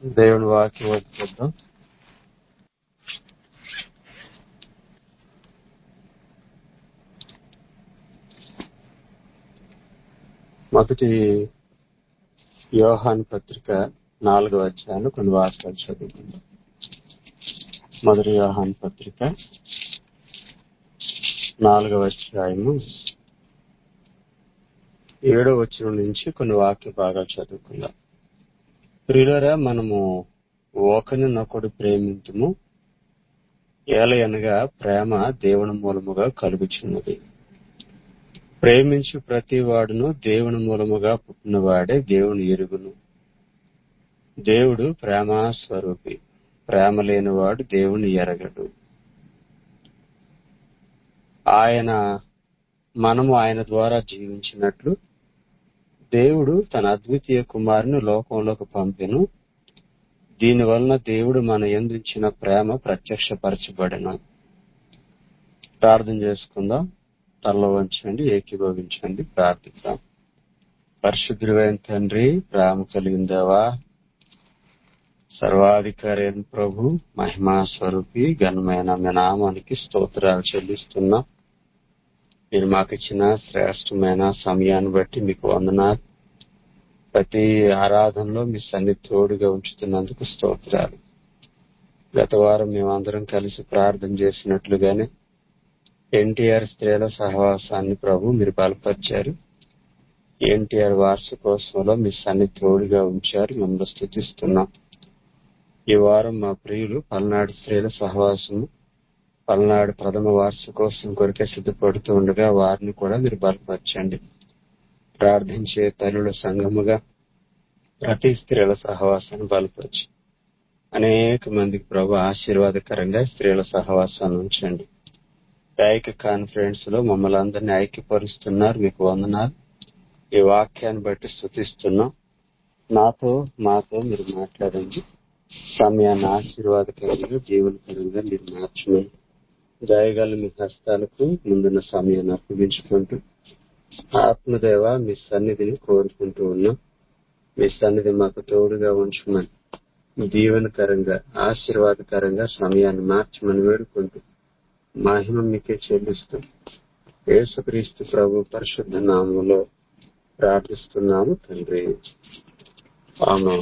దేవుని వాక్యం వద్దాం మొదటి యోహాన్ పత్రిక నాలుగవ అధ్యాయంలో కొన్ని వాక్యాలు చదువుకుందాం మొదటి యోహాన్ పత్రిక నాలుగవ అధ్యాయము ఏడో వచ్చిన నుంచి కొన్ని వాక్య భాగాలు చదువుకుందాం ప్రియులరా మనము ఒకరినొకడు ప్రేమించము ఏలయనగా ప్రేమ దేవుని మూలముగా కలుగుచున్నది ప్రేమించు ప్రతి వాడును దేవుని మూలముగా పుట్టినవాడే దేవుని ఎరుగును దేవుడు ప్రేమా స్వరూపి ప్రేమ లేనివాడు దేవుని ఎరగడు ఆయన మనము ఆయన ద్వారా జీవించినట్లు దేవుడు తన అద్వితీయ కుమారుని లోకంలోకి పంపెను దీని వలన దేవుడు మన ఎందుంచిన ప్రేమ ప్రత్యక్షపరచబడను ప్రార్థన చేసుకుందాం తలలో వంచండి ఏకీభవించండి ప్రార్థిద్దాం పరిశుద్ధుడైన తండ్రి ప్రేమ కలిగిందేవా సర్వాధికారి అయిన ప్రభు మహిమా స్వరూపి ఘనమైన మీ నామానికి స్తోత్రాలు చెల్లిస్తున్నాం మీరు మాకు ఇచ్చిన శ్రేష్టమైన సమయాన్ని బట్టి మీకు వందనాలు ప్రతి ఆరాధనలో మీ సన్ని తోడుగా ఉంచుతున్నందుకు స్తోత్రాలు గత వారం మేమందరం కలిసి ప్రార్థన చేసినట్లుగానే ఎన్టీఆర్ స్త్రీల సహవాసాన్ని ప్రభు మీరు బలపరిచారు ఎన్టీఆర్ వార్షికోత్సవంలో మీ సన్ని తోడుగా ఉంచారు మిమ్మల్ని స్థుతిస్తున్నాం ఈ వారం మా ప్రియులు పల్నాడు స్త్రీల సహవాసము పల్నాడు ప్రథమ వార్షికోత్సవం కొరికే సిద్ధపడుతూ ఉండగా వారిని కూడా మీరు బలపరచండి ప్రార్థించే తల్లుల సంఘముగా ప్రతి స్త్రీల సహవాసాన్ని బలపరిచి అనేక మందికి ప్రభు ఆశీర్వాదకరంగా స్త్రీల సహవాసాన్ని ఉంచండి ఐక కాన్ఫరెన్స్ లో మమ్మల్ని అందరినీ ఐక్యపరుస్తున్నారు మీకు వందనాలు ఈ వాక్యాన్ని బట్టి స్థుతిస్తున్నాం నాతో మాతో మీరు మాట్లాడండి సమయాన్ని ఆశీర్వాదకరంగా జీవనకరంగా మీరు మార్చమని దయగల మీ హస్తాలకు ముందున్న సమయాన్ని అప్పగించుకుంటూ ఆత్మదేవ మీ సన్నిధిని కోరుకుంటూ ఉన్నాం మీ సన్నిధి మాకు తోడుగా ఉంచమని దీవెనకరంగా ఆశీర్వాదకరంగా సమయాన్ని మార్చమని వేడుకుంటూ మహిమ మీకే చెల్లిస్తూ యేసుక్రీస్తు ప్రభు పరిశుద్ధ నామంలో ప్రార్థిస్తున్నాము తండ్రి ఆమె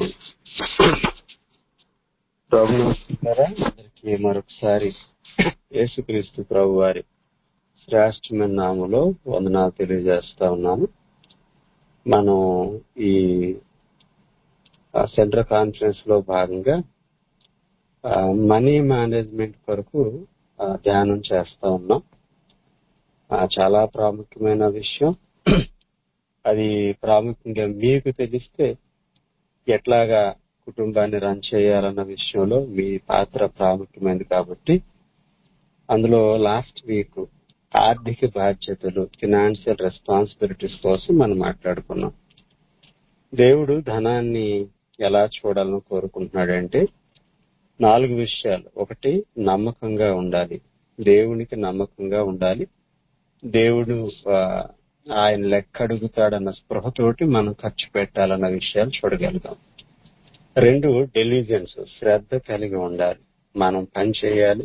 ప్రభు అందరికీ మరొకసారి యేసుక్రీస్తు ప్రభు వారి శ్రేష్టమైన నామంలో వందనాలు తెలియజేస్తా ఉన్నాను మనం ఈ సెంట్రల్ కాన్ఫరెన్స్ లో భాగంగా మనీ మేనేజ్మెంట్ కొరకు ధ్యానం చేస్తా ఉన్నాం చాలా ప్రాముఖ్యమైన విషయం అది ప్రాముఖ్యంగా మీకు తెలిస్తే ఎట్లాగా కుటుంబాన్ని రన్ చేయాలన్న విషయంలో మీ పాత్ర ప్రాముఖ్యమైనది కాబట్టి అందులో లాస్ట్ వీక్ ఆర్థిక బాధ్యతలు ఫినాన్షియల్ రెస్పాన్సిబిలిటీస్ కోసం మనం మాట్లాడుకున్నాం దేవుడు ధనాన్ని ఎలా చూడాలని కోరుకుంటున్నాడంటే నాలుగు విషయాలు ఒకటి నమ్మకంగా ఉండాలి దేవునికి నమ్మకంగా ఉండాలి దేవుడు ఆయన లెక్క అడుగుతాడన్న స్పృహతోటి మనం ఖర్చు పెట్టాలన్న విషయాలు చూడగలుగుతాం రెండు డెలిజెన్స్ శ్రద్ధ కలిగి ఉండాలి మనం పని చేయాలి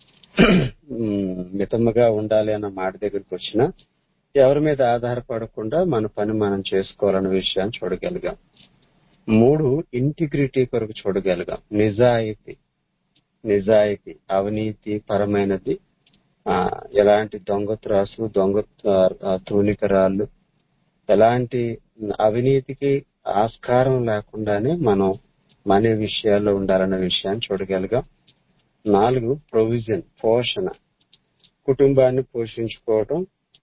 మితముగా ఉండాలి అన్న మాట దగ్గరికి వచ్చినా ఎవరి మీద ఆధారపడకుండా మన పని మనం చేసుకోవాలన్న విషయాన్ని చూడగలిగాం మూడు ఇంటిగ్రిటీ కొరకు చూడగలిగాం నిజాయితీ నిజాయితీ అవినీతి పరమైనది ఎలాంటి దొంగ త్రాసు దొంగ తూనికరాళ్ళు ఎలాంటి అవినీతికి ఆస్కారం లేకుండానే మనం మన విషయాల్లో ఉండాలన్న విషయాన్ని చూడగలిగాం నాలుగు ప్రొవిజన్ పోషణ కుటుంబాన్ని పోషించుకోవటం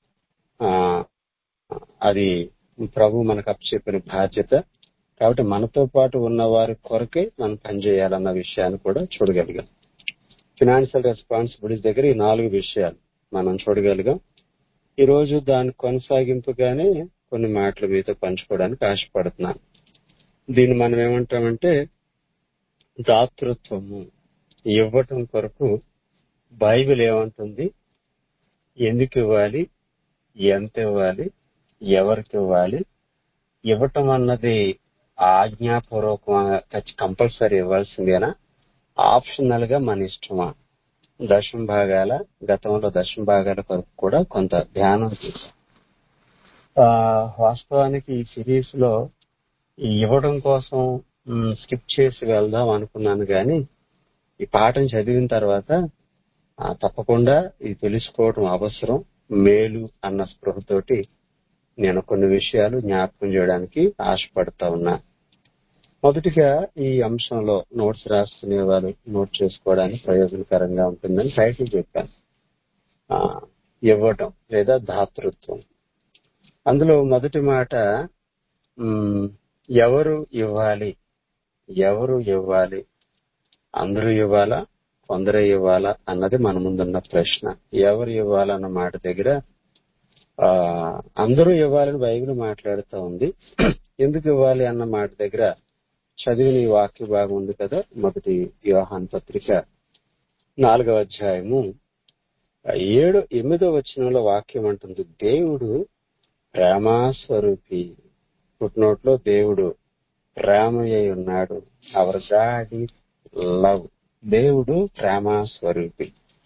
అది ప్రభు మనకు అప్పచెప్పిన బాధ్యత కాబట్టి మనతో పాటు ఉన్న వారి కొరకే మనం పనిచేయాలన్న విషయాన్ని కూడా చూడగలిగాం ఫినాన్షియల్ రెస్పాన్సిబిలిటీస్ దగ్గర ఈ నాలుగు విషయాలు మనం చూడగలిగాం ఈ రోజు దాని కొనసాగింపుగానే కొన్ని మాటలు మీతో పంచుకోవడానికి ఆశపడుతున్నాను దీన్ని మనం ఏమంటామంటే దాతృత్వము ఇవ్వటం కొరకు బైబిల్ ఏమంటుంది ఎందుకు ఇవ్వాలి ఎంత ఇవ్వాలి ఎవరికి ఇవ్వాలి ఇవ్వటం అన్నది ఆజ్ఞాపూర్వకంగా కంపల్సరీ ఇవ్వాల్సిందేనా ఆప్షనల్ గా మన ఇష్టమా దశం భాగాల గతంలో దశం భాగాల కొరకు కూడా కొంత ధ్యానం చేశాం ఆ, వాస్తవానికి ఈ సిరీస్ లో ఈ ఇవ్వడం కోసం స్కిప్ చేసి వెళ్దాం అనుకున్నాను గాని ఈ పాఠం చదివిన తర్వాత ఆ, తప్పకుండా ఇది తెలుసుకోవడం అవసరం మేలు అన్న స్పృహతోటి నేను కొన్ని విషయాలు జ్ఞాపకం చేయడానికి ఆశపడతా ఉన్నా మొదటిగా ఈ అంశంలో నోట్స్ రాసుకునే వారు నోట్ చేసుకోవడానికి ప్రయోజనకరంగా ఉంటుందని టైటిల్ చెప్పాను ఆ, ఇవ్వటం లేదా దాతృత్వం అందులో మొదటి మాట ఉమ్, ఎవరు ఇవ్వాలి ఎవరు ఇవ్వాలి అందరూ ఇవ్వాలా కొందరే ఇవ్వాలా అన్నది మన ముందున్న ప్రశ్న ఎవరు ఇవ్వాలన్న మాట దగ్గర ఆ అందరూ ఇవ్వాలని బైబిల్ మాట్లాడుతూ ఉంది ఎందుకు ఇవ్వాలి అన్న మాట దగ్గర చదివిన ఈ వాక్య భాగం ఉంది కదా మొదటి వ్యవహాన్ పత్రిక నాలుగవ అధ్యాయము ఏడు ఎనిమిదో వచనంలో వాక్యం అంటుంది దేవుడు ప్రేమాస్వరూపి పుట్టినోట్లో దేవుడు ప్రేమయ్య ఉన్నాడు అవర్ గాడ్ ఈజ్ లవ్ దేవుడు ప్రేమాస్వరూపి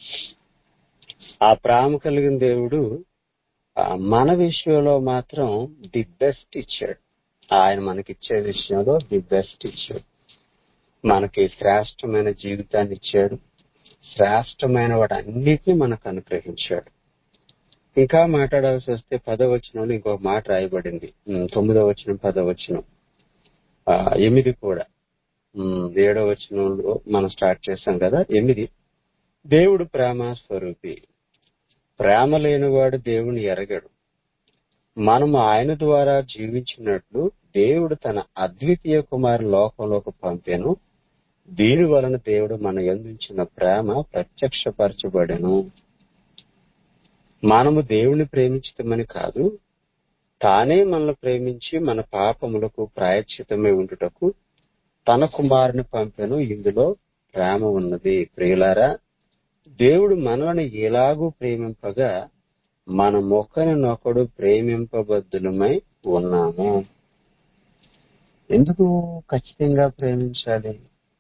ఆ ప్రేమ కలిగిన దేవుడు ఆ, మన విషయంలో మాత్రం ది బెస్ట్ ఇచ్చాడు ఆయన మనకిచ్చే విషయంలో ది బెస్ట్ ఇచ్చాడు మనకి శ్రేష్టమైన జీవితాన్ని ఇచ్చాడు శ్రేష్టమైన వాటి అన్నిటిని మనకు అనుగ్రహించాడు ఇంకా మాట్లాడాల్సి వస్తే పదవచనంలో ఇంకో మాట రాయబడింది ఉమ్, తొమ్మిదవ వచనం పదవచనం ఆ, ఎనిమిది కూడా ఉమ్, ఏడవ వచనంలో మనం స్టార్ట్ చేశాం కదా ఎనిమిది దేవుడు ప్రేమ స్వరూపి ప్రేమ లేనివాడు దేవుని ఎరగడు మనము ఆయన ద్వారా జీవించినట్లు దేవుడు తన అద్వితీయ కుమారు లోకంలోకి పంపాను దీని వలన దేవుడు మన ఎందుంచిన ప్రేమ ప్రత్యక్షపరచబడెను మనము దేవుని ప్రేమించటమని కాదు తానే మనల్ని ప్రేమించి మన పాపములకు ప్రాయశ్చితమై ఉండుటకు తన కుమారుని పంపెను ఇందులో ప్రేమ ఉన్నది ప్రియులారా దేవుడు మనల్ని ఎలాగూ ప్రేమింపగా మన మొక్కనినొకడు ప్రేమింపబద్దులమై ఉన్నాము ఎందుకు ఖచ్చితంగా ప్రేమించాలి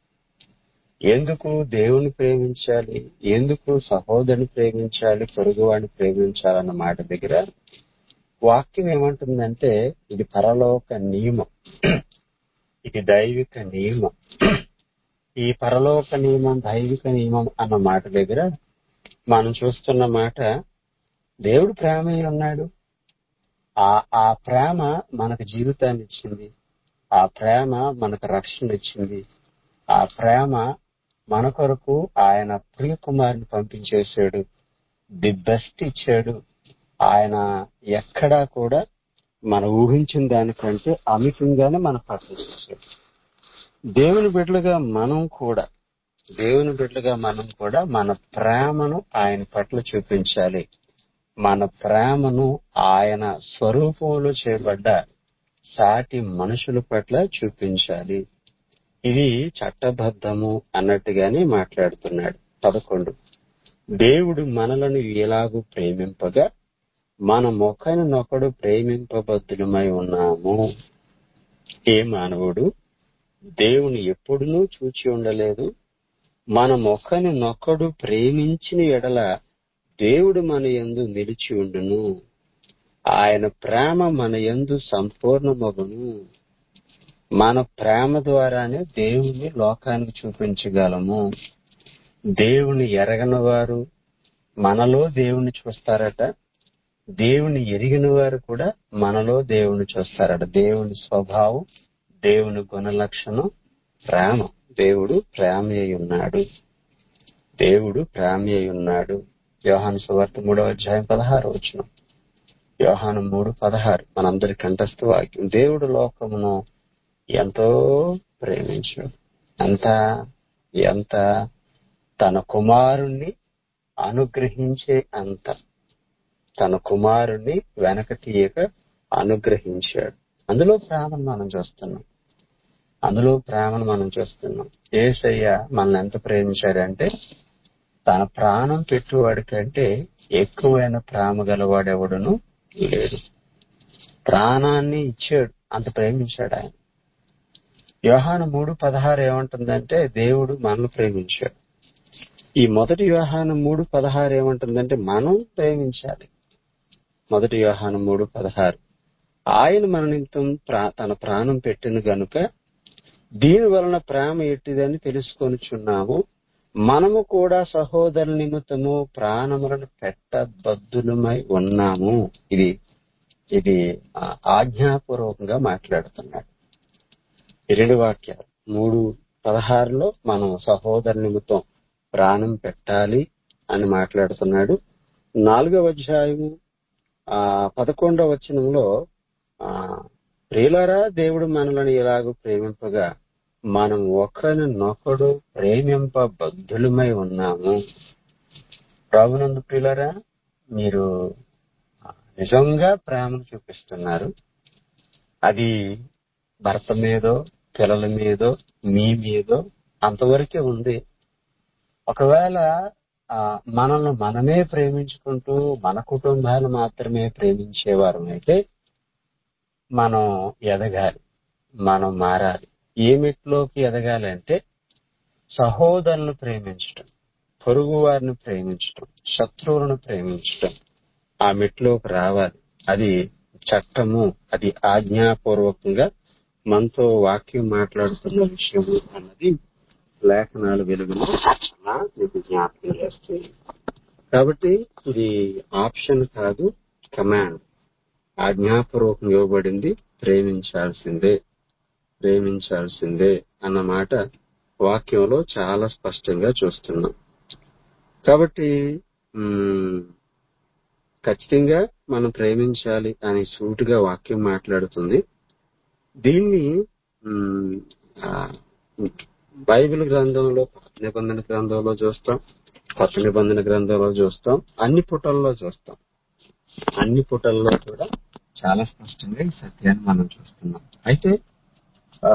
ఎందుకు దేవుని ప్రేమించాలి ఎందుకు సహోదరుని ప్రేమించాలి పొరుగువాడిని ప్రేమించాలన్న మాట దగ్గర వాక్యం ఏమంటుందంటే ఇది పరలోక నియమం ఇది దైవిక నియమం ఈ పరలోక నియమం దైవిక నియమం అన్న మాట దగ్గర మనం చూస్తున్న మాట దేవుడు ప్రేమ ఉన్నాడు ఆ ఆ ప్రేమ మనకు జీవితాన్ని ఇచ్చింది ఆ ప్రేమ మనకు రక్షణ ఇచ్చింది ఆ ప్రేమ మన కొరకు ఆయన ప్రియ కుమారుని పంపించేశాడు ది బెస్ట్ ఇచ్చాడు ఆయన ఎక్కడా కూడా మనం ఊహించిన దానికంటే అమితంగానే మన పట్ల చేశాడు దేవుని బిడ్డలుగా మనం కూడా దేవుని బిడ్డలుగా మనం కూడా మన ప్రేమను ఆయన పట్ల చూపించాలి మన ప్రేమను ఆయన స్వరూపంలో చేయబడ్డ సాటి మనుషుల పట్ల చూపించాలి ఇది చట్టబద్ధము అన్నట్టుగానే మాట్లాడుతున్నాడు పదకొండు దేవుడు మనలను ఎలాగూ ప్రేమింపగా మన మొక్కనొకడు ప్రేమింపబద్ధులమై ఉన్నాము ఏ మానవుడు దేవుని ఎప్పుడునూ చూచి ఉండలేదు మన మొక్కని నొక్కడు ప్రేమించిన ఎడల దేవుడు మన యందు నిలిచి ఉండును ఆయన ప్రేమ మన యందు సంపూర్ణమగును మన ప్రేమ ద్వారానే దేవుని లోకానికి చూపించగలము దేవుని ఎరగని వారు మనలో దేవుని చూస్తారట దేవుని ఎరిగిన వారు కూడా మనలో దేవుని చూస్తారట దేవుని స్వభావం దేవుని గుణ లక్షణం ప్రేమ దేవుడు ప్రేమ అయి ఉన్నాడు దేవుడు ప్రేమ అయి ఉన్నాడు యోహాను సువార్త మూడవ అధ్యాయం పదహారు వచ్చిన యోహాను మూడు పదహారు మనందరి కంఠస్థ వాక్యం దేవుడు లోకమును ఎంతో ప్రేమించాడు అంత ఎంత తన కుమారుణ్ణి అనుగ్రహించే అంత తన కుమారుణ్ణి వెనక తీయక అనుగ్రహించాడు అందులో ప్రేమను మనం చూస్తున్నాం అందులో ప్రేమను మనం చూస్తున్నాం ఏసయ్య మనల్ని ఎంత ప్రేమించాడంటే తన ప్రాణం పెట్టువాడి కంటే ఎక్కువైన ప్రేమ గలవాడెవడును లేడు ప్రాణాన్ని ఇచ్చాడు అంత ప్రేమించాడు ఆయన యోహాను మూడు పదహారు ఏమంటుందంటే దేవుడు మనల్ని ప్రేమించాడు ఈ మొదటి యోహాను మూడు పదహారు ఏమంటుందంటే మనం ప్రేమించాలి మొదటి యోహాను మూడు పదహారు ఆయన మన నిమిత్తం ప్రా- తన ప్రాణం పెట్టిన గనుక దీని వలన ప్రేమ ఎట్టిదని తెలుసుకొనుచున్నాము మనము కూడా సహోదరు నిమిత్తము ప్రాణములను పెట్టబద్దులమై ఉన్నాము ఇది ఇది ఆ, ఆజ్ఞాపూర్వకంగా మాట్లాడుతున్నాడు ఈ రెండు వాక్యాలు మూడు పదహారులో మనం సహోదరు నిమిత్తం ప్రాణం పెట్టాలి అని మాట్లాడుతున్నాడు నాలుగవ అధ్యాయము ఆ పదకొండవ వచనంలో ఆ ప్రియులారా దేవుడు మనలను ఇలాగ ప్రేమింపగా మనం ఒకరినొకడు ప్రేమింప బద్ధులమై ఉన్నాము ప్రభునందు ప్రియులారా మీరు ఆ, నిజంగా ప్రేమను చూపిస్తున్నారు అది భర్త మీదో పిల్లల మీదో మీ మీదో అంతవరకే ఉంది ఒకవేళ ఆ, మనల్ని మనమే ప్రేమించుకుంటూ మన కుటుంబాలు మాత్రమే ప్రేమించేవారం అయితే మనం ఎదగాలి మనం మారాలి ఏ మెట్లోకి ఎదగాలి అంటే సహోదరులను ప్రేమించటం పొరుగు వారిని ప్రేమించటం శత్రువులను ప్రేమించటం ఆ మెట్లోకి రావాలి అది చట్టము అది ఆజ్ఞాపూర్వకంగా మనతో వాక్యం మాట్లాడుతున్న విషయము అన్నది లేఖనాల వెలుగులో అలా మీకు జ్ఞాపకం చేస్తుంది కాబట్టి ఇది ఆప్షన్ కాదు కమాండ్ ఆజ్ఞాపూర్వకంగా ఇవ్వబడింది ప్రేమించాల్సిందే ప్రేమించాల్సిందే అన్న మాట వాక్యంలో చాలా స్పష్టంగా చూస్తున్నాం కాబట్టి మ్మ్, ఖచ్చితంగా మనం ప్రేమించాలి అని సూటిగా వాక్యం మాట్లాడుతుంది దీన్ని మ్మ్, ఆ, బైబిల్ గ్రంథంలో పాత నిబంధన గ్రంథంలో చూస్తాం కొత్త నిబంధన గ్రంథంలో చూస్తాం అన్ని పుటల్లో చూస్తాం అన్ని పుటల్లో కూడా చాలా స్పష్టంగా ఈ సత్యాన్ని మనం చూస్తున్నాం అయితే ఆ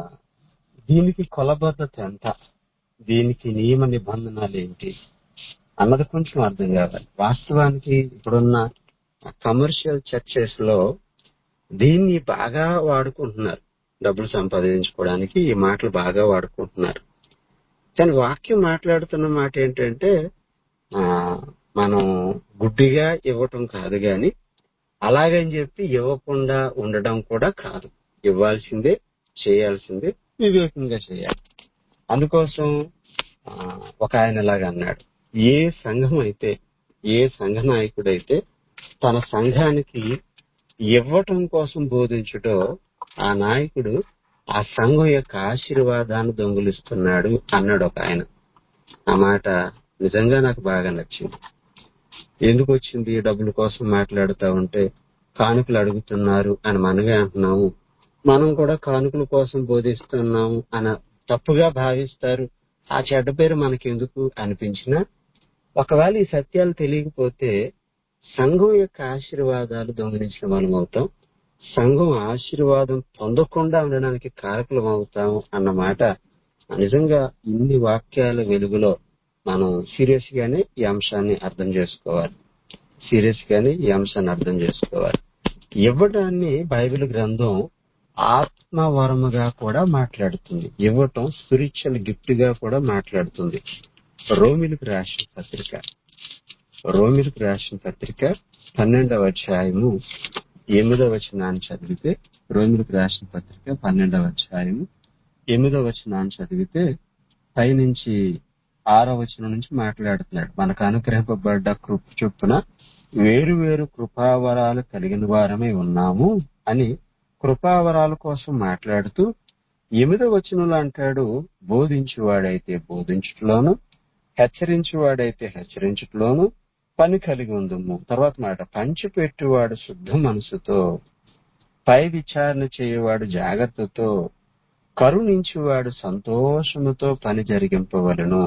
దీనికి కొలబద్దత ఎంత దీనికి నియమ నిబంధనలు ఏంటి అన్నది కొంచెం అర్థం కావాలి వాస్తవానికి ఇప్పుడున్న కమర్షియల్ చర్చెస్ లో దీన్ని బాగా వాడుకుంటున్నారు డబ్బులు సంపాదించుకోవడానికి ఈ మాటలు బాగా వాడుకుంటున్నారు కానీ వాక్యం మాట్లాడుతున్న మాట ఏంటంటే ఆ మనం గుడ్డిగా ఇవ్వటం కాదు గాని అలాగని చెప్పి ఇవ్వకుండా ఉండడం కూడా కాదు ఇవ్వాల్సిందే చేయాల్సిందే వివేకంగా చేయాలి అందుకోసం ఆ, ఒక ఆయన ఇలాగ అన్నాడు ఏ సంఘం అయితే ఏ సంఘ నాయకుడైతే తన సంఘానికి ఇవ్వటం కోసం బోధించుటో ఆ నాయకుడు ఆ సంఘం యొక్క ఆశీర్వాదాన్ని దొంగిలిస్తున్నాడు అన్నాడు ఒక ఆయన ఆ మాట నిజంగా నాకు బాగా నచ్చింది ఎందుకు వచ్చింది డబ్బుల కోసం మాట్లాడుతూ ఉంటే కానుకలు అడుగుతున్నారు అని మనమే అంటున్నాము మనం కూడా కానుకల కోసం బోధిస్తున్నాము అని తప్పుగా భావిస్తారు ఆ చెడ్డ పేరు మనకెందుకు అనిపించినా ఒకవేళ ఈ సత్యాలు తెలియకపోతే సంఘం యొక్క ఆశీర్వాదాలు దొంగిలించిన మనం అవుతాం సంఘం ఆశీర్వాదం పొందకుండా ఉండడానికి కారకులం అవుతాం అన్నమాట నిజంగా ఇన్ని వాక్యాల వెలుగులో మనం సీరియస్ గానే ఈ అంశాన్ని అర్థం చేసుకోవాలి సీరియస్ గానే ఈ అంశాన్ని అర్థం చేసుకోవాలి ఇవ్వడాన్ని బైబిల్ గ్రంథం ఆత్మవరముగా కూడా మాట్లాడుతుంది ఇవ్వటం స్పిరిచువల్ గిఫ్ట్ గా కూడా మాట్లాడుతుంది రోమిలకు రాసిన పత్రిక రోమిలకు రాసిన పత్రిక పన్నెండవ అధ్యాయము ఎనిమిదవ వచనాన్ని చదివితే రోమిలకు రాసిన పత్రిక పన్నెండవ అధ్యాయము ఎనిమిదవ వచనాన్ని చదివితే పైనుంచి ఆరో వచనం నుంచి మాట్లాడుతున్నాడు మనకు అనుగ్రహింపబడ్డ కృప చొప్పున వేరు వేరు కృపావరాలు కలిగిన వారమే ఉన్నాము అని కృపావరాల కోసం మాట్లాడుతూ ఎనిమిదవ వచనంలో అంటాడు బోధించువాడైతే బోధించుటలోను హెచ్చరించువాడైతే హెచ్చరించుటలోను పని కలిగి ఉందము తర్వాత మాట పంచిపెట్టువాడు శుద్ధ మనసుతో పై విచారణ చేయవాడు జాగ్రత్తతో కరుణించువాడు సంతోషముతో పని జరిగింపవలను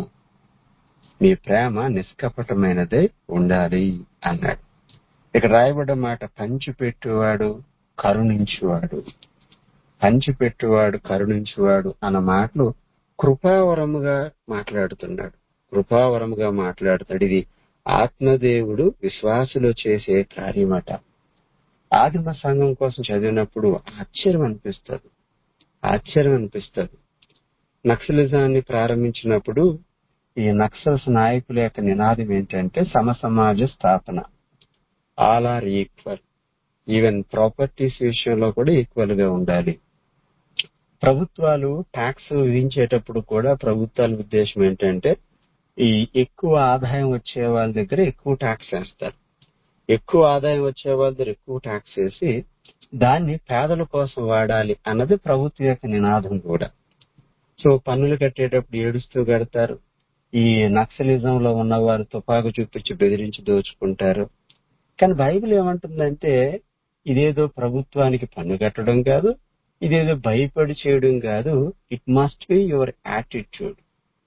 మీ ప్రేమ నిష్కపటమైనదే ఉండాలి అన్నాడు ఇక్కడ రాయబడ్డ మాట పంచిపెట్టువాడు కరుణించువాడు పంచిపెట్టువాడు కరుణించువాడు అన్న మాటలు కృపావరముగా మాట్లాడుతున్నాడు కృపావరముగా మాట్లాడుతాడు ఇది ఆత్మదేవుడు విశ్వాసులో చేసే కార్యమట ఆదిమ సంఘం కోసం చదివినప్పుడు ఆశ్చర్యం అనిపిస్తుంది ఆశ్చర్యం అనిపిస్తుంది నక్సలిజాన్ని ప్రారంభించినప్పుడు ఈ నక్సల్స్ నాయకుల యొక్క నినాదం ఏంటంటే సమసమాజ స్థాపన all are equal even properties విషయంలో కూడా ఈక్వల్ గా ఉండాలి ప్రభుత్వాలు ట్యాక్స్ విధించేటప్పుడు కూడా ప్రభుత్వాల ఉద్దేశం ఏంటంటే ఈ ఎక్కువ ఆదాయం వచ్చే వాళ్ళ దగ్గర ఎక్కువ ట్యాక్స్ వేస్తారు ఎక్కువ ఆదాయం వచ్చే వాళ్ళ దగ్గర ఎక్కువ ట్యాక్స్ వేసి దాన్ని పేదల కోసం వాడాలి అన్నది ప్రభుత్వం యొక్క నినాదం కూడా సో పన్నులు కట్టేటప్పుడు ఏడుస్తూ కడతారు ఈ నక్సలిజం లో ఉన్నవారు తుపాకు చూపించి బెదిరించి దోచుకుంటారు కానీ బైబిల్ ఏమంటుందంటే ఇదేదో ప్రభుత్వానికి పన్ను కట్టడం కాదు ఇదేదో భయపడి చేయడం కాదు it must be your attitude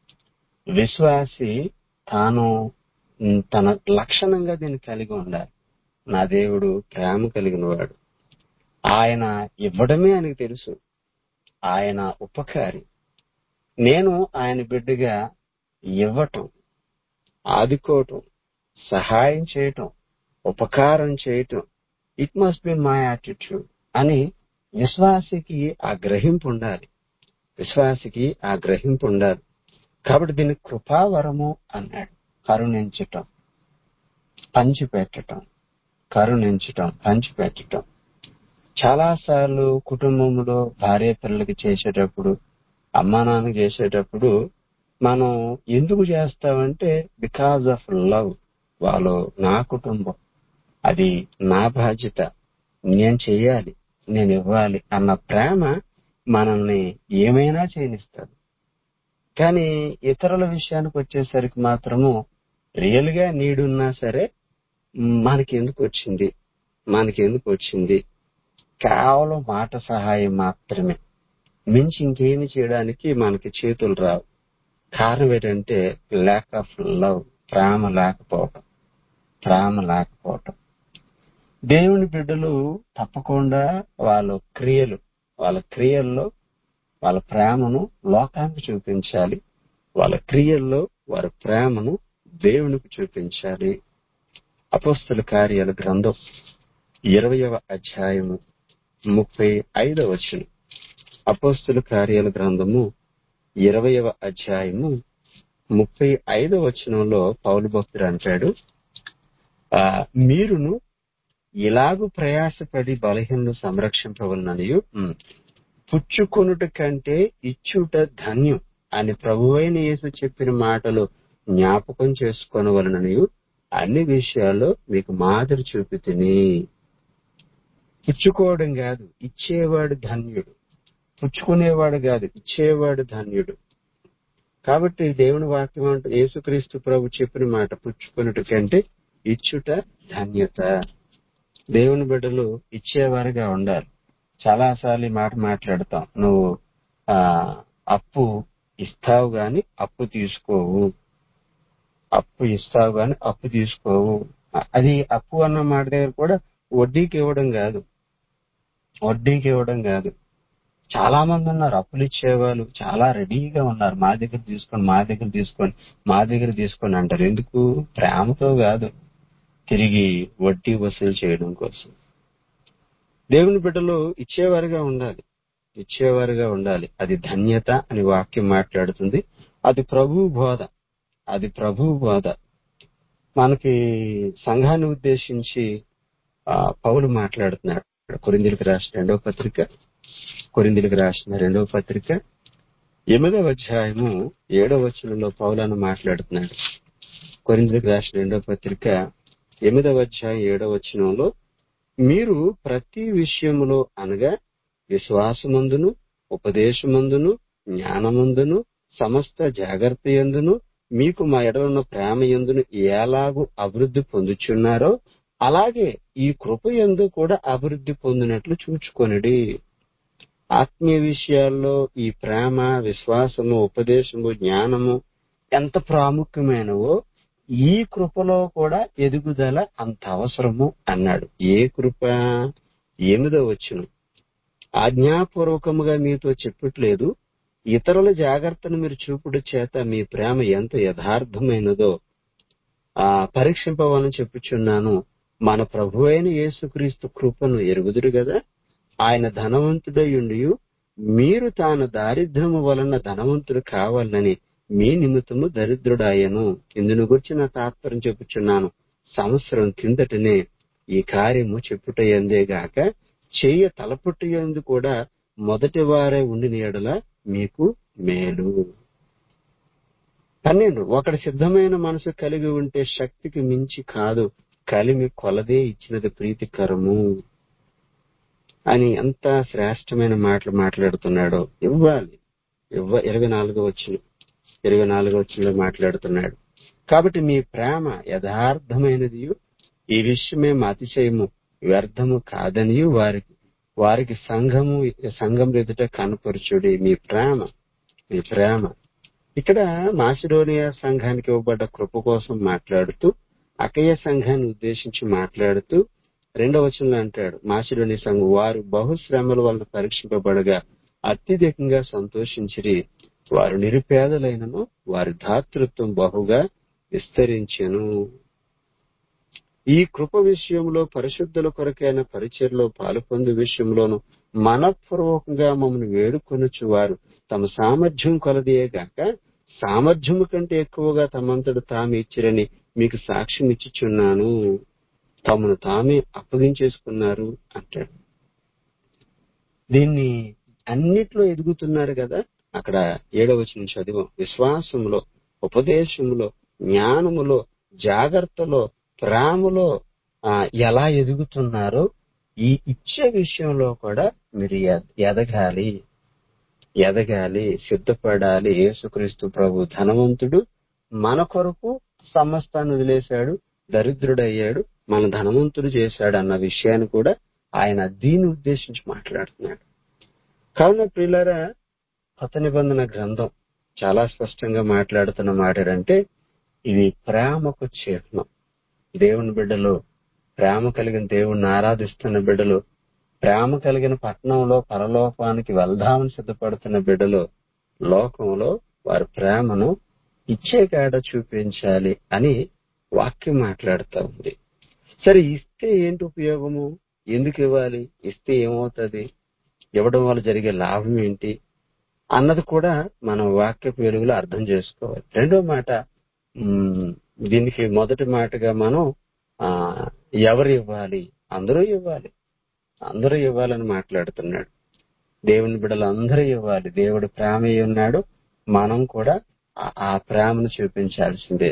విశ్వాసి తాను ఉమ్, తన లక్షణంగా దీన్ని కలిగి ఉండాలి నా దేవుడు ప్రేమ కలిగిన వాడు ఆయన ఇవ్వడమే ఆయనకు తెలుసు ఆయన ఉపకారి నేను ఆయన బిడ్డగా ఇవ్వటం ఆదుకోవటం సహాయం చేయటం ఉపకారం చేయటం it must be my attitude అని విశ్వాసికి ఆ గ్రహింపు ఉండాలి విశ్వాసికి ఆ గ్రహింపు ఉండాలి కాబట్టి దీన్ని కృపావరము అన్నాడు కరుణించటం పంచిపెట్టటం కరుణించటం పంచిపెట్టటం చాలాసార్లు కుటుంబంలో భార్య పిల్లలకి చేసేటప్పుడు అమ్మా నాన్న చేసేటప్పుడు మనం ఎందుకు చేస్తామంటే బికాజ్ ఆఫ్ లవ్ వాళ్ళు నా కుటుంబం అది నా బాధ్యత నేను చెయ్యాలి నేను ఇవ్వాలి అన్న ప్రేమ మనల్ని ఏమైనా చేయనిస్తుంది కానీ ఇతరుల విషయానికి వచ్చేసరికి మాత్రము రియల్ గా నీడున్నా సరే మనకి ఎందుకు వచ్చింది మనకి ఎందుకు వచ్చింది కేవలం మాట సహాయం మాత్రమే మించి ఇంకేమి చేయడానికి మనకి చేతులు రావు కారణం ఏంటంటే ల్యాక్ ఆఫ్ లవ్ ప్రేమ లేకపోవటం ప్రేమ లేకపోవటం దేవుని బిడ్డలు తప్పకుండా వాళ్ళ క్రియలు వాళ్ళ క్రియల్లో వాళ్ళ ప్రేమను లోకానికి చూపించాలి వాళ్ళ క్రియల్లో వారి ప్రేమను దేవునికి చూపించాలి అపోస్తుల కార్యాల గ్రంథం ఇరవయవ అధ్యాయము ముప్పై ఐదవ వచనం అపోస్తుల కార్యాల గ్రంథము ఇరవయవ అధ్యాయము ముప్పై ఐదవ వచనంలో పౌలు భక్తుడు అంటాడు ఆ, మీరును ఇలాగు ప్రయాసపడి బలహీనను సంరక్షింపవలననియు ఉమ్, పుచ్చుకొనుట కంటే ఇచ్చుట ధన్యం అని ప్రభువైన యేసు చెప్పిన మాటలు జ్ఞాపకం చేసుకొనవలననియు అన్ని విషయాల్లో మీకు మాదిరి చూపి తిని పుచ్చుకోవడం కాదు ఇచ్చేవాడు ధన్యుడు పుచ్చుకునేవాడు కాదు ఇచ్చేవాడు ధన్యుడు కాబట్టి దేవుని వాక్యం అంటే యేసుక్రీస్తు ప్రభు చెప్పిన మాట పుచ్చుకున్నట్టు కంటే ఇచ్చుట ధన్యత దేవుని బిడ్డలు ఇచ్చేవారుగా ఉండాలి చాలాసార్లు ఈ మాట మాట్లాడతాం నువ్వు ఆ అప్పు ఇస్తావు గాని అప్పు తీసుకోవు అప్పు ఇస్తావు గాని అప్పు తీసుకోవు అది అప్పు అన్న మాట దగ్గర కూడా వడ్డీకి ఇవ్వడం కాదు వడ్డీకి ఇవ్వడం కాదు చాలా మంది ఉన్నారు అప్పులు ఇచ్చేవాళ్ళు చాలా రెడీగా ఉన్నారు మా దగ్గర తీసుకొని మా దగ్గర తీసుకొని మా దగ్గర తీసుకొని అంటారు ఎందుకు ప్రేమతో కాదు తిరిగి వడ్డీ వసూలు చేయడం కోసం దేవుని బిడ్డలు ఇచ్చేవారుగా ఉండాలి ఇచ్చేవారుగా ఉండాలి అది ధన్యత అని వాక్యం మాట్లాడుతుంది అది ప్రభు బోధ అది ప్రభు బోధ మనకి సంఘాన్ని ఉద్దేశించి ఆ, పౌలు మాట్లాడుతున్నాడు కొరిందులకు రాసిన రెండవ పత్రిక కొరిందులకు రాసిన రెండవ పత్రిక ఎనిమిదవ అధ్యాయము ఏడవ వచనంలో పౌలను మాట్లాడుతున్నాడు కొరిందులకు రాసిన రెండవ పత్రిక ఎనిమిదవ అధ్యాయం ఏడవ వచనంలో మీరు ప్రతి విషయములో అనగా విశ్వాసమందును ఉపదేశమందును జ్ఞానమందును సమస్త జాగ్రత్త ఎందును మీకు మా ఎడలున్న ప్రేమ ఎందును ఎలాగూ అభివృద్ధి పొందుచున్నారో అలాగే ఈ కృప ఎందు కూడా అభివృద్ధి పొందినట్లు చూచుకొనిడి ఆత్మీయ విషయాల్లో ఈ ప్రేమ విశ్వాసము ఉపదేశము జ్ఞానము ఎంత ప్రాముఖ్యమైనవో ఈ కృపలో కూడా ఎదుగుదల అంత అవసరము అన్నాడు ఏ కృప ఎనిమిదో వచ్చును ఆజ్ఞాపూర్వకముగా మీతో చెప్పట్లేదు ఇతరుల జాగ్రత్తను మీరు చూపుడు చేత మీ ప్రేమ ఎంత యథార్థమైనదో ఆ పరీక్షింపవాలని చెప్పుచున్నాను మన ప్రభు అయిన యేసుక్రీస్తు కృపను ఎరుగుదురు కదా ఆయన ధనవంతుడై ఉండి మీరు తాను దారిద్ర్యము వలన ధనవంతుడు కావాలని మీ నిమిత్తము దరిద్రుడాయను ఇందును గురించి నా తాత్పర్యం చెప్పుచున్నాను సంవత్సరం కిందటనే ఈ కార్యము చెప్పుటయందే గాక చెయ్య తలపుట్టియందు కూడా మొదటి వారే ఉండిన ఎడల మీకు మేలు పన్నెండు ఒకటి సిద్ధమైన మనసు కలిగి ఉంటే శక్తికి మించి కాదు కలిమి కొలదే ఇచ్చినది ప్రీతికరము అని ఎంత శ్రేష్టమైన మాటలు మాట్లాడుతున్నాడో ఇవ్వాలి ఇవ్వ ఇరవై నాలుగో వచ్చిన ఇరవై నాలుగో వచ్చినలో మాట్లాడుతున్నాడు కాబట్టి మీ ప్రేమ యథార్థమైనది ఈ విషయమే మా అతిశయము వ్యర్థము కాదనియు వారికి వారికి సంఘము సంఘం ఎదుట కనపరుచుడి మీ ప్రేమ మీ ప్రేమ ఇక్కడ మాసిడోనియా సంఘానికి ఇవ్వబడ్డ కృప కోసం మాట్లాడుతూ అకయ్య సంఘాన్ని ఉద్దేశించి మాట్లాడుతూ రెండవ వచనంలో అంటాడు మాసిడోనియా సంఘం వారు బహుశ్రమల వలన పరీక్షింపబడగా అత్యధికంగా సంతోషించిరి వారు నిరుపేదలైనను వారి దాతృత్వం బహుగా విస్తరించెను ఈ కృప విషయంలో పరిశుద్ధుల కొరకైన పరిచయలో పాలుపొందు విషయంలోను మనపూర్వకంగా మమ్మల్ని వేడుకొనొచ్చు వారు తమ సామర్థ్యం కొలదియే గాక సామర్థ్యము కంటే ఎక్కువగా తమంతడు తాము ఇచ్చిరని మీకు సాక్ష్యం ఇచ్చుచున్నాను తమను తామే అప్పగించేసుకున్నారు అంటాడు దీన్ని అన్నిట్లో ఎదుగుతున్నారు కదా అక్కడ ఏడవచనం చదివం విశ్వాసంలో ఉపదేశంలో జ్ఞానములో జాగ్రత్తలో ప్రేమలో ఆ, ఎలా ఎదుగుతున్నారో ఈ ఇచ్చే విషయంలో కూడా మీరు ఎద- ఎదగాలి ఎదగాలి సిద్ధపడాలి యేసుక్రీస్తు ప్రభు ధనవంతుడు మన కొరకు సమస్తాన్ని వదిలేశాడు దరిద్రుడయ్యాడు మన ధనవంతుడు చేశాడు అన్న విషయాన్ని కూడా ఆయన దీన్ని ఉద్దేశించి మాట్లాడుతున్నాడు కావున ప్రియులారా కొత్త నిబంధన గ్రంథం చాలా స్పష్టంగా మాట్లాడుతున్న మాట ఏంటంటే ఇది ప్రేమకు చిహ్నం దేవుని బిడ్డలు ప్రేమ కలిగిన దేవుణ్ణి ఆరాధిస్తున్న బిడ్డలు ప్రేమ కలిగిన పట్టణంలో పరలోకానికి వెళ్దామని సిద్ధపడుతున్న బిడ్డలు లోకంలో వారి ప్రేమను ఇచ్చే కాడ చూపించాలి అని వాక్యం మాట్లాడుతూ ఉంది సరే ఇస్తే ఏంటి ఉపయోగము ఎందుకు ఇవ్వాలి ఇస్తే ఏమవుతుంది ఇవ్వడం వల్ల జరిగే లాభం ఏంటి అన్నది కూడా మనం వాక్యపు వెలుగులో అర్థం చేసుకోవాలి రెండో మాట ఉమ్, దీనికి మొదటి మాటగా మనం ఆ ఎవరు ఇవ్వాలి అందరూ ఇవ్వాలి అందరూ ఇవ్వాలని మాట్లాడుతున్నాడు దేవుని బిడ్డలు అందరూ ఇవ్వాలి దేవుడు ప్రేమ అయి ఉన్నాడు మనం కూడా ఆ- ఆ ప్రేమను చూపించాల్సిందే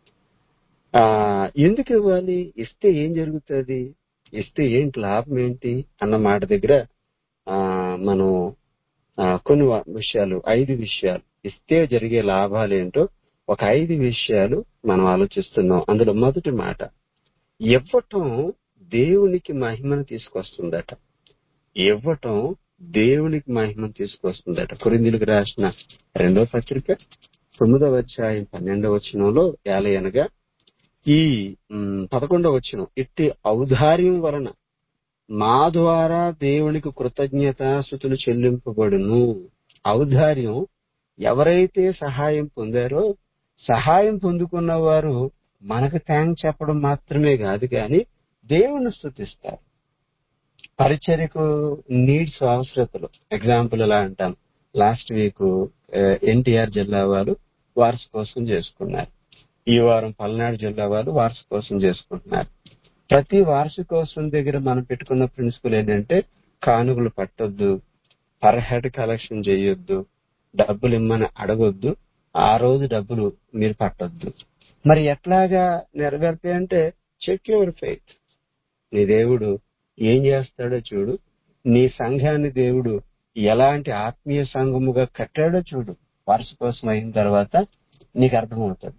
ఆ ఎందుకు ఇవ్వాలి ఇస్తే ఏం జరుగుతుంది ఇస్తే ఏంటి లాభం ఏంటి అన్న మాట దగ్గర ఆ మనం ఆ, కొన్ని వ- విషయాలు ఐదు విషయాలు ఇస్తే జరిగే లాభాలు ఏంటో ఒక ఐదు విషయాలు మనం ఆలోచిస్తున్నాం అందులో మొదటి మాట ఇవ్వటం దేవునికి మహిమను తీసుకొస్తుందట ఇవ్వటం దేవునికి మహిమను తీసుకొస్తుందట కొరిందులకు రాసిన రెండో పత్రిక తొమ్మిదవ అధ్యాయం పన్నెండవ వచనంలో ఏలయనగా ఈ ఉమ్, పదకొండవ వచనం ఇట్టి ఔదార్యం వలన మా ద్వారా దేవునికి కృతజ్ఞతాస్థుతులు చెల్లింపబడును ఔదార్యం ఎవరైతే సహాయం పొందారో సహాయం పొందుకున్న వారు మనకు థ్యాంక్ చెప్పడం మాత్రమే కాదు కానీ దేవుని స్థుతిస్తారు పరిచర్యకు నీడ్స్ అవసరతలు ఎగ్జాంపుల్ ఎలా అంటాం లాస్ట్ వీక్ ఎన్టీఆర్ జిల్లా వారు వార్షికోత్సవం చేసుకున్నారు ఈ వారం పల్నాడు జిల్లా వారు వార్షికోత్సవం చేసుకుంటున్నారు ప్రతి వార్షికోత్సవం దగ్గర మనం పెట్టుకున్న ప్రిన్సిపల్ ఏంటంటే కానుకలు పట్టొద్దు పర్ హెడ్ కలెక్షన్ చేయొద్దు డబ్బులు ఇమ్మని అడగొద్దు ఆ రోజు డబ్బులు మీరు పట్టొద్దు మరి ఎట్లాగా నెరవేరుతాయి అంటే చెక్ యువర్ ఫెయిత్ నీ దేవుడు ఏం చేస్తాడో చూడు నీ సంఘాన్ని దేవుడు ఎలాంటి ఆత్మీయ సంఘముగా కట్టాడో చూడు వార్షికోత్సవం అయిన తర్వాత నీకు అర్థమవుతుంది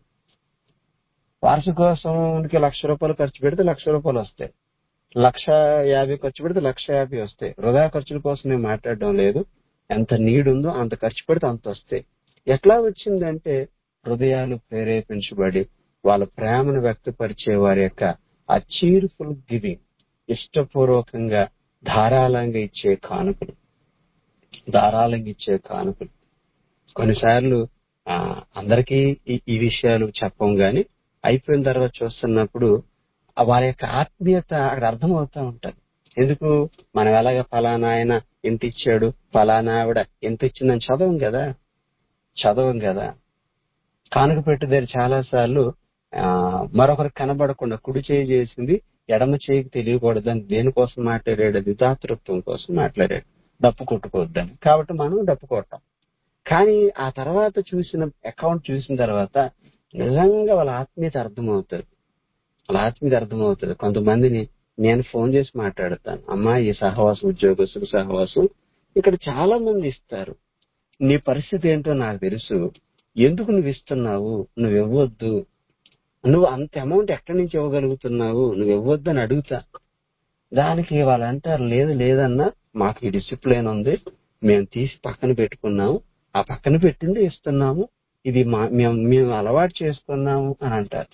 వార్షికోత్సవానికి లక్ష రూపాయలు ఖర్చు పెడితే లక్ష రూపాయలు వస్తాయి లక్ష యాభై ఖర్చు పెడితే లక్ష యాభై వస్తాయి వృధా ఖర్చుల కోసం నేను మాట్లాడడం లేదు ఎంత నీడ్ ఉందో అంత ఖర్చు పెడితే అంత వస్తాయి ఎట్లా వచ్చిందంటే హృదయాలు ప్రేరేపించబడి వాళ్ళ ప్రేమను వ్యక్తపరిచే వారి యొక్క ఆ చీర్ఫుల్ గివింగ్ ఇష్టపూర్వకంగా ధారాళంగా ఇచ్చే కానుకలు ధారాళంగా ఇచ్చే కానుకలు కొన్నిసార్లు ఆ, అందరికీ ఈ ఈ విషయాలు చెప్పం గాని అయిపోయిన తర్వాత చూస్తున్నప్పుడు ఆ వారి యొక్క ఆత్మీయత అక్కడ అర్థమవుతా ఉంటది ఎందుకు మనం ఎలాగ ఫలానా ఆయన ఎంత ఇచ్చాడు ఫలానా ఆవిడ ఎంత ఇచ్చిందని చదవం కదా చదవం కదా కానుక పెట్టి దగ్గర చాలా సార్లు ఆ, మరొకరికి కనబడకుండా కుడి చేయి చేసింది ఎడమ చేయికి తెలియకూడదని దేనికోసం మాట్లాడాడు అది దాతృత్వం కోసం మాట్లాడాడు డప్పు కొట్టుకోవద్దని కాబట్టి మనం డప్పు కొట్టాం కానీ ఆ తర్వాత చూసిన అకౌంట్ చూసిన తర్వాత నిజంగా వాళ్ళ ఆత్మీయత అర్థమవుతుంది వాళ్ళ ఆత్మీయత అర్థమవుతుంది కొంతమందిని నేను ఫోన్ చేసి మాట్లాడతాను అమ్మా ఈ సహవాసం ఉద్యోగస్తులు సహవాసం ఇక్కడ చాలా మంది ఇస్తారు నీ పరిస్థితి ఏంటో నాకు తెలుసు ఎందుకు నువ్వు ఇస్తున్నావు నువ్వు ఇవ్వద్దు నువ్వు అంత అమౌంట్ ఎక్కడి నుంచి ఇవ్వగలుగుతున్నావు నువ్వు ఇవ్వద్దు అని అడుగుతా దానికి వాళ్ళు అంటారు లేదు లేదన్నా మాకు ఈ డిసిప్లిన్ ఉంది మేము తీసి పక్కన పెట్టుకున్నాము ఆ పక్కన పెట్టింది ఇస్తున్నాము ఇది మా మేము మేము అలవాటు చేసుకున్నాము అని అంటారు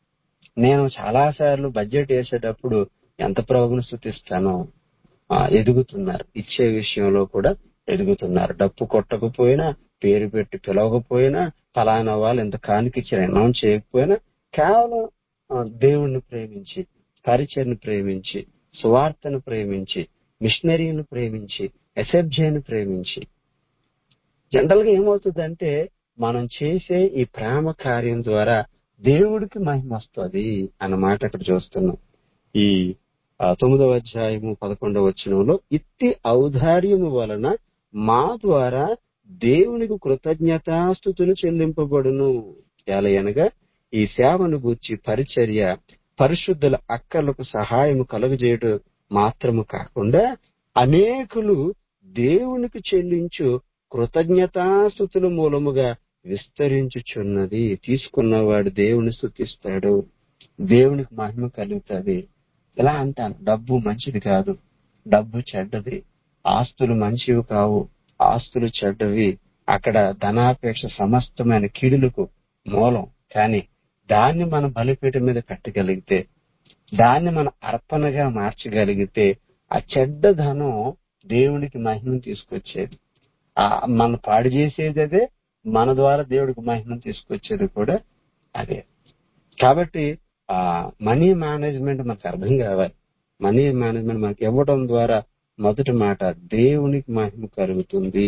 నేను చాలా సార్లు బడ్జెట్ వేసేటప్పుడు ఎంత ప్రభుని స్థుతిస్తానో ఆ, ఎదుగుతున్నారు ఇచ్చే విషయంలో కూడా ఎదుగుతున్నారు డప్పు కొట్టకపోయినా పేరు పెట్టి పిలవకపోయినా ఫలానా వాళ్ళు ఎంత కానికిచ్చారు అనౌన్స్ చేయకపోయినా కేవలం ఆ, దేవుణ్ణి ప్రేమించి పరిచయను ప్రేమించి సువార్తను ప్రేమించి మిషనరీని ప్రేమించి ఎస్ఎఫ్జేని ప్రేమించి జనరల్ గా ఏమవుతుందంటే మనం చేసే ఈ ప్రేమ కార్యం ద్వారా దేవుడికి మహిమ వస్తుంది అన్నమాట ఇక్కడ చూస్తున్నాం ఈ ఆ, తొమ్మిదవ అధ్యాయము పదకొండవ వచనంలో ఇట్టి ఔదార్యము వలన మా ద్వారా దేవునికి కృతజ్ఞతాస్థుతులు చెల్లింపబడును ఎలయనగా ఈ సేవను గూర్చి పరిచర్య పరిశుద్ధుల అక్కర్లకు సహాయము కలుగజేయడం మాత్రము కాకుండా అనేకులు దేవునికి చెల్లించు కృతజ్ఞతాస్థుతుల మూలముగా విస్తరించుచున్నది తీసుకున్నవాడు దేవుని స్థుతిస్తాడు దేవునికి మహిమ కలుగుతుంది ఇలా అంటాను డబ్బు మంచిది కాదు డబ్బు చెడ్డది ఆస్తులు మంచివి కావు ఆస్తులు చెడ్డవి అక్కడ ధనాపేక్ష సమస్తమైన కీడులకు మూలం కానీ దాన్ని మనం బలిపీఠం మీద కట్టగలిగితే దాన్ని మనం అర్పణగా మార్చగలిగితే ఆ చెడ్డ ధనం దేవునికి మహిమను తీసుకొచ్చేది ఆ మన పాడు చేసేది అదే మన ద్వారా దేవుడికి మహిమను తీసుకొచ్చేది కూడా అదే కాబట్టి ఆ మనీ మేనేజ్మెంట్ మనకు అర్థం కావాలి మనీ మేనేజ్మెంట్ మనకి ఇవ్వడం ద్వారా మొదటి మాట దేవునికి మహిమ కలుగుతుంది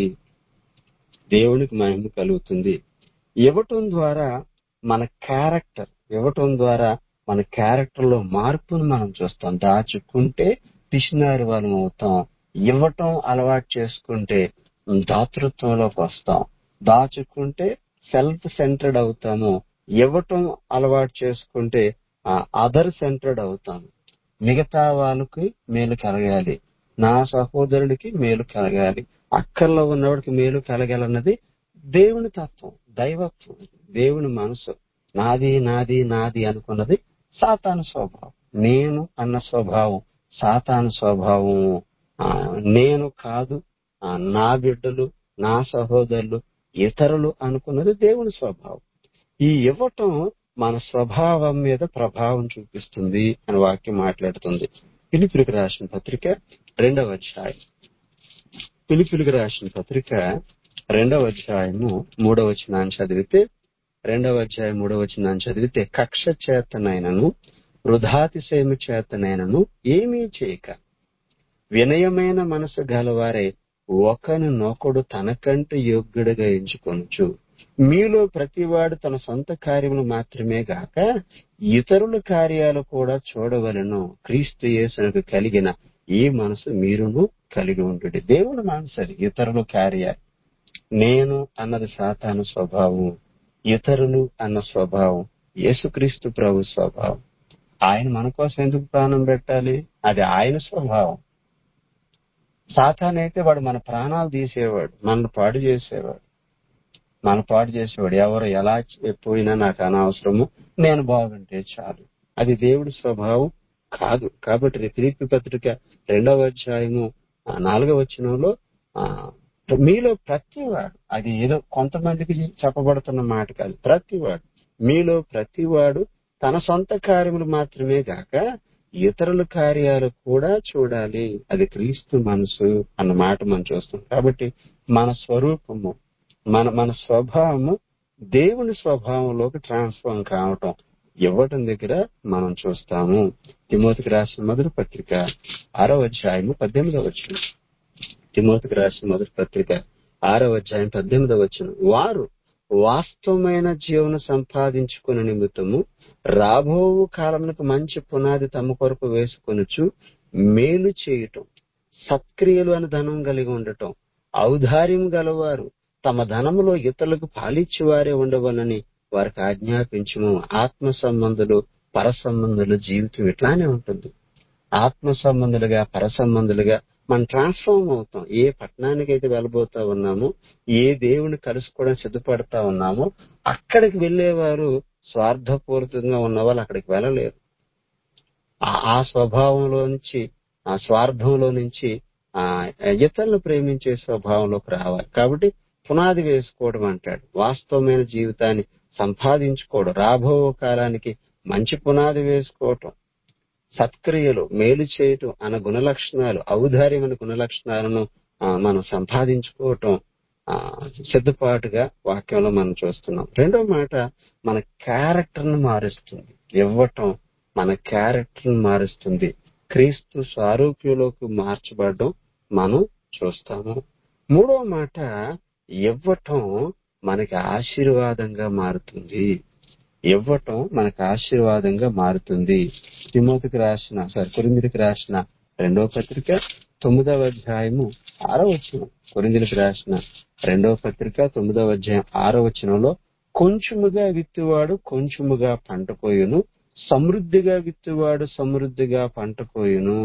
దేవునికి మహిమ కలుగుతుంది ఇవ్వటం ద్వారా మన క్యారెక్టర్ ఇవ్వటం ద్వారా మన క్యారెక్టర్ లో మార్పును మనం చూస్తాం దాచుకుంటే పిసినారి వాళ్ళం అవుతాం ఇవ్వటం అలవాటు చేసుకుంటే దాతృత్వంలోకి వస్తాం దాచుకుంటే సెల్ఫ్ సెంటర్డ్ అవుతాము ఇవ్వటం అలవాటు చేసుకుంటే అదర్ సెంటర్డ్ అవుతాము మిగతా వాళ్ళకి మేలు కలగాలి నా సహోదరుడికి మేలు కలగాలి అక్కర్లో ఉన్నవాడికి మేలు కలగాలన్నది దేవుని తత్వం దైవత్వం దేవుని మనసు నాది నాది నాది అనుకున్నది సాతాను స్వభావం నేను అన్న స్వభావం సాతాను స్వభావం ఆ, నేను కాదు ఆ, నా బిడ్డలు నా సహోదరులు ఇతరులు అనుకున్నది దేవుని స్వభావం ఈ ఇవ్వటం మన స్వభావం మీద ప్రభావం చూపిస్తుంది అని వాక్యం మాట్లాడుతుంది పిలిపిలికి రాసిన పత్రిక రెండవ అధ్యాయం పిలిపిలికి రాసిన పత్రిక రెండవ అధ్యాయము మూడవ వచనాన్ని చదివితే రెండవ అధ్యాయం మూడవ వచనాన్ని చదివితే కక్ష చేతనైనను వృధాతిశయము చేతనైనను ఏమీ చేయక వినయమైన మనసు గలవారే ఒకను నొకడు తనకంటే యోగ్యుడిగా ఎంచుకొనచ్చు మీలో ప్రతివాడు తన సొంత కార్యములు మాత్రమే గాక ఇతరుల కార్యాలు కూడా చూడవలను క్రీస్తు యేసునకు కలిగిన ఈ మనసు మీరును కలిగి ఉండు దేవుని మనసు అది ఇతరుల కార్యాలు నేను అన్నది సాతాను స్వభావం ఇతరులు అన్న స్వభావం యేసుక్రీస్తు ప్రభు స్వభావం ఆయన మన కోసం ఎందుకు ప్రాణం పెట్టాలి అది ఆయన స్వభావం సాతాన్ అయితే వాడు మన ప్రాణాలు తీసేవాడు మనల్ని పాడు చేసేవాడు మన పాడు చేసేవాడు ఎవరు ఎలా పోయినా నాకు అనవసరము నేను బాగుంటే చాలు అది దేవుడి స్వభావం కాదు కాబట్టి తిరిగి పత్రిక రెండవ అధ్యాయము ఆ, నాలుగవ వచనంలో ఆ, మీలో ప్రతివాడు అది ఏదో కొంతమందికి చెప్పబడుతున్న మాట కాదు ప్రతివాడు మీలో ప్రతివాడు తన సొంత కార్యములు మాత్రమే గాక ఇతరుల కార్యాలు కూడా చూడాలి అది క్రీస్తు మనసు అన్న మాట మనం చూస్తాం కాబట్టి మన స్వరూపము మన మన స్వభావము దేవుని స్వభావంలోకి ట్రాన్స్ఫార్మ్ కావటం ఇవ్వటం దగ్గర మనం చూస్తాము తిమోతికి రాసిన మొదటి పత్రిక ఆరో అధ్యాయము పద్దెనిమిదవ వచ్చిన తిమోతికి రాసిన మొదటి పత్రిక ఆరో అధ్యాయం పద్దెనిమిదవ వచ్చిన వారు వాస్తవమైన జీవన సంపాదించుకున్న నిమిత్తము రాబో కాలమునకు మంచి పునాది తమ కొరకు వేసుకొనుచు మేలు చేయటం సత్క్రియలు అని ధనం కలిగి ఉండటం ఔదార్యం గలవారు తమ ధనములో ఇతరులకు పాలిచ్చేవారే ఉండవలని వారికి ఆజ్ఞాపించము ఆత్మ సంబంధులు పర సంబంధులు జీవితం ఇట్లానే ఉంటుంది ఆత్మ సంబంధులుగా పర సంబంధులుగా మనం ట్రాన్స్ఫార్మ్ అవుతాం ఏ పట్టణానికి అయితే వెళ్ళబోతా ఉన్నామో ఏ దేవుని కలుసుకోవడం సిద్ధపడతా ఉన్నామో అక్కడికి వెళ్లేవారు స్వార్థపూరితంగా ఉన్న వాళ్ళు అక్కడికి వెళ్ళలేరు ఆ- ఆ స్వభావంలో నుంచి ఆ స్వార్థంలో నుంచి ఆ ఇతరులను ప్రేమించే స్వభావంలోకి రావాలి కాబట్టి పునాది వేసుకోవడం అంటాడు వాస్తవమైన జీవితాన్ని సంపాదించుకోవడం రాబో కాలానికి మంచి పునాది వేసుకోవటం సత్క్రియలు మేలు చేయటం అన్న గుణ లక్షణాలు ఔదార్యమైన గుణ లక్షణాలను ఆ, మనం సంపాదించుకోవటం ఆ, సిద్ధపాటుగా వాక్యంలో మనం చూస్తున్నాం రెండో మాట మన క్యారెక్టర్ ను మారుస్తుంది ఇవ్వటం మన క్యారెక్టర్ ను మారుస్తుంది క్రీస్తు స్వారూప్యంలోకి మార్చబడడం మనం చూస్తాము మూడో మాట ఇవ్వటం మనకి ఆశీర్వాదంగా మారుతుంది ఇవ్వటం మనకు ఆశీర్వాదంగా మారుతుంది తిమోతికి రాసిన సారీ కొరిందికి రాసిన రెండవ పత్రిక తొమ్మిదవ అధ్యాయము ఆరో వచనం కొరిందులకు రాసిన రెండవ పత్రిక తొమ్మిదవ అధ్యాయం ఆరో వచనంలో కొంచెముగా విత్తువాడు కొంచెముగా పంట కోయును సమృద్ధిగా విత్తువాడు సమృద్ధిగా పంట కోయును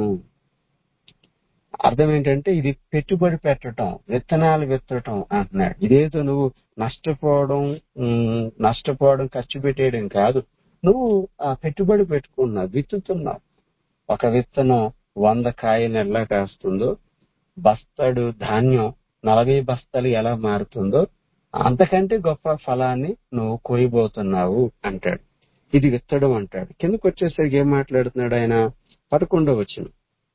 అర్థం ఏంటంటే ఇది పెట్టుబడి పెట్టడం విత్తనాలు విత్తడం అంటున్నాడు ఇదేదో నువ్వు నష్టపోవడం ఉమ్, నష్టపోవడం ఖర్చు పెట్టేయడం కాదు నువ్వు ఆ పెట్టుబడి పెట్టుకున్నావు విత్తుతున్నావు ఒక విత్తనం వంద కాయలు ఎలా కాస్తుందో బస్తాడు ధాన్యం నలభై బస్తాలు ఎలా మారుతుందో అంతకంటే గొప్ప ఫలాన్ని నువ్వు కోయబోతున్నావు అంటాడు ఇది విత్తడం అంటాడు కిందకు వచ్చేసరికి ఏం మాట్లాడుతున్నాడు ఆయన పదకొండవ వచనం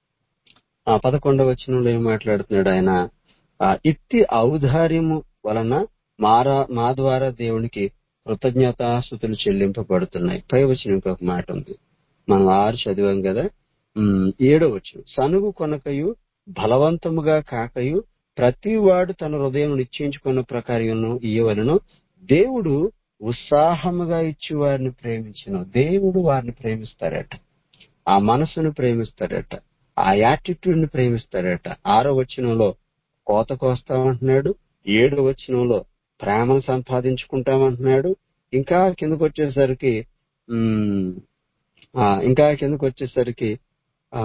ఆ పదకొండవ వచనంలో ఏం మాట్లాడుతున్నాడు ఆయన ఆ ఇట్టి ఔదార్యము వలన మారా మా ద్వారా దేవునికి కృతజ్ఞతాస్థుతులు చెల్లింపబడుతున్నాయి పై వచ్చిన ఇంకొక మాట ఉంది మనం ఆరు చదివాం కదా ఉమ్, ఏడో వచ్చు సనుగు కొనకయు బలవంతముగా కాకయు ప్రతి వాడు తన హృదయం నిశ్చయించుకున్న ప్రకారం ఇయ్యవలను దేవుడు ఉత్సాహముగా ఇచ్చి వారిని ప్రేమించను దేవుడు వారిని ప్రేమిస్తారట ఆ మనసును ప్రేమిస్తాడట ఆ యాటిట్యూడ్ ని ప్రేమిస్తాడట ఆరో వచనంలో కోత కోస్తామంటున్నాడు ఏడో వచనంలో ప్రేమను సంపాదించుకుంటామంటున్నాడు ఇంకా కిందకు వచ్చేసరికి ఉమ్, ఆ, ఇంకా కిందకు వచ్చేసరికి ఆ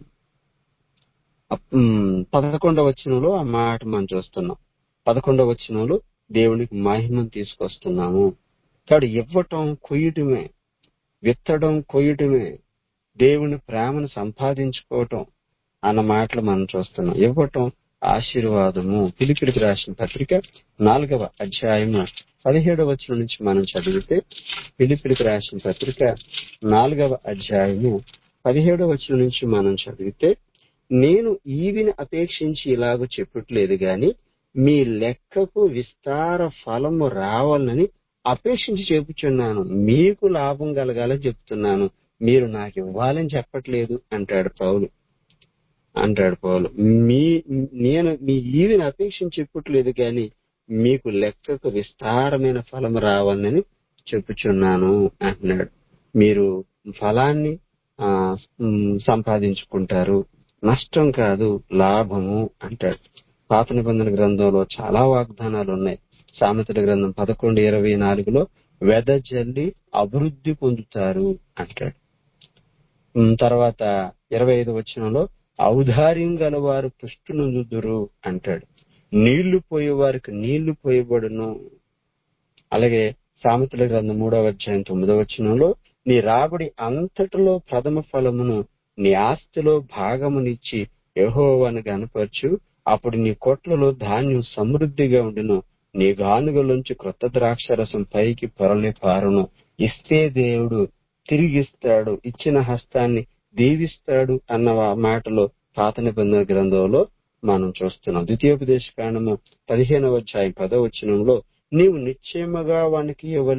ఉమ్, పదకొండవ వచనంలో ఆ మాట మనం చూస్తున్నాం పదకొండవ వచనంలో దేవునికి మహిమను తీసుకొస్తున్నాము కాబట్టి ఇవ్వటం కొయ్యటమే విత్తడం కొయ్యటమే దేవుని ప్రేమను సంపాదించుకోవటం అన్న మాటలు మనం చూస్తున్నాం ఇవ్వటం ఆశీర్వాదము పిలిపిలికి రాసిన పత్రిక నాలుగవ అధ్యాయము పదిహేడవ వచనం నుంచి మనం చదివితే పిలిపిలికి రాసిన పత్రిక నాలుగవ అధ్యాయము పదిహేడవ వచనం నుంచి మనం చదివితే నేను ఈవిని అపేక్షించి ఇలాగ చెప్పట్లేదు గాని మీ లెక్కకు విస్తార ఫలము రావాలని అపేక్షించి చెప్పుచున్నాను మీకు లాభం కలగాలని చెప్తున్నాను మీరు నాకు ఇవ్వాలని చెప్పట్లేదు అంటాడు పౌలు అంటాడు పౌలు మీ నేను మీ ఈవిని అపేక్షించి చెప్పట్లేదు కానీ మీకు లెక్కకు విస్తారమైన ఫలం రావాలని చెప్పుచున్నాను అంటున్నాడు మీరు ఫలాన్ని ఆ, ఉమ్, సంపాదించుకుంటారు నష్టం కాదు లాభము అంటాడు పాత నిబంధన గ్రంథంలో చాలా వాగ్దానాలు ఉన్నాయి సామెతల గ్రంథం పదకొండు ఇరవై నాలుగులో వెదజల్లి అభివృద్ధి పొందుతారు అంటాడు ఉమ్, తర్వాత ఇరవై ఐదు వచనంలో ఔదార్యం గలవారు పుష్టి నొందుదురు అంటాడు నీళ్లు పోయే వారికి నీళ్లు పోయబడును అలాగే సామెతల గ్రంథం మూడవ అధ్యాయం తొమ్మిదవ వచనంలో నీ రాబడి అంతటిలో ప్రథమ ఫలమును నీ ఆస్తిలో భాగమునిచ్చి యెహోవాను గనపరచు అప్పుడు నీ కొట్లలో ధాన్యం సమృద్ధిగా ఉండును నీ గానుగలోంచి క్రొత్త ద్రాక్షరసం పైకి పొరలి పారును ఇస్తే దేవుడు తిరిగిస్తాడు ఇచ్చిన హస్తాన్ని దీవిస్తాడు అన్న వా- మాటలో పాత నిబంధన గ్రంథంలో మనం చూస్తున్నాం ద్వితీయోపదేశ కాండము పదిహేనవ అధ్యాయం పదవ వచనంలో నీవు నిశ్చయముగా వానికి ఇవ్వలను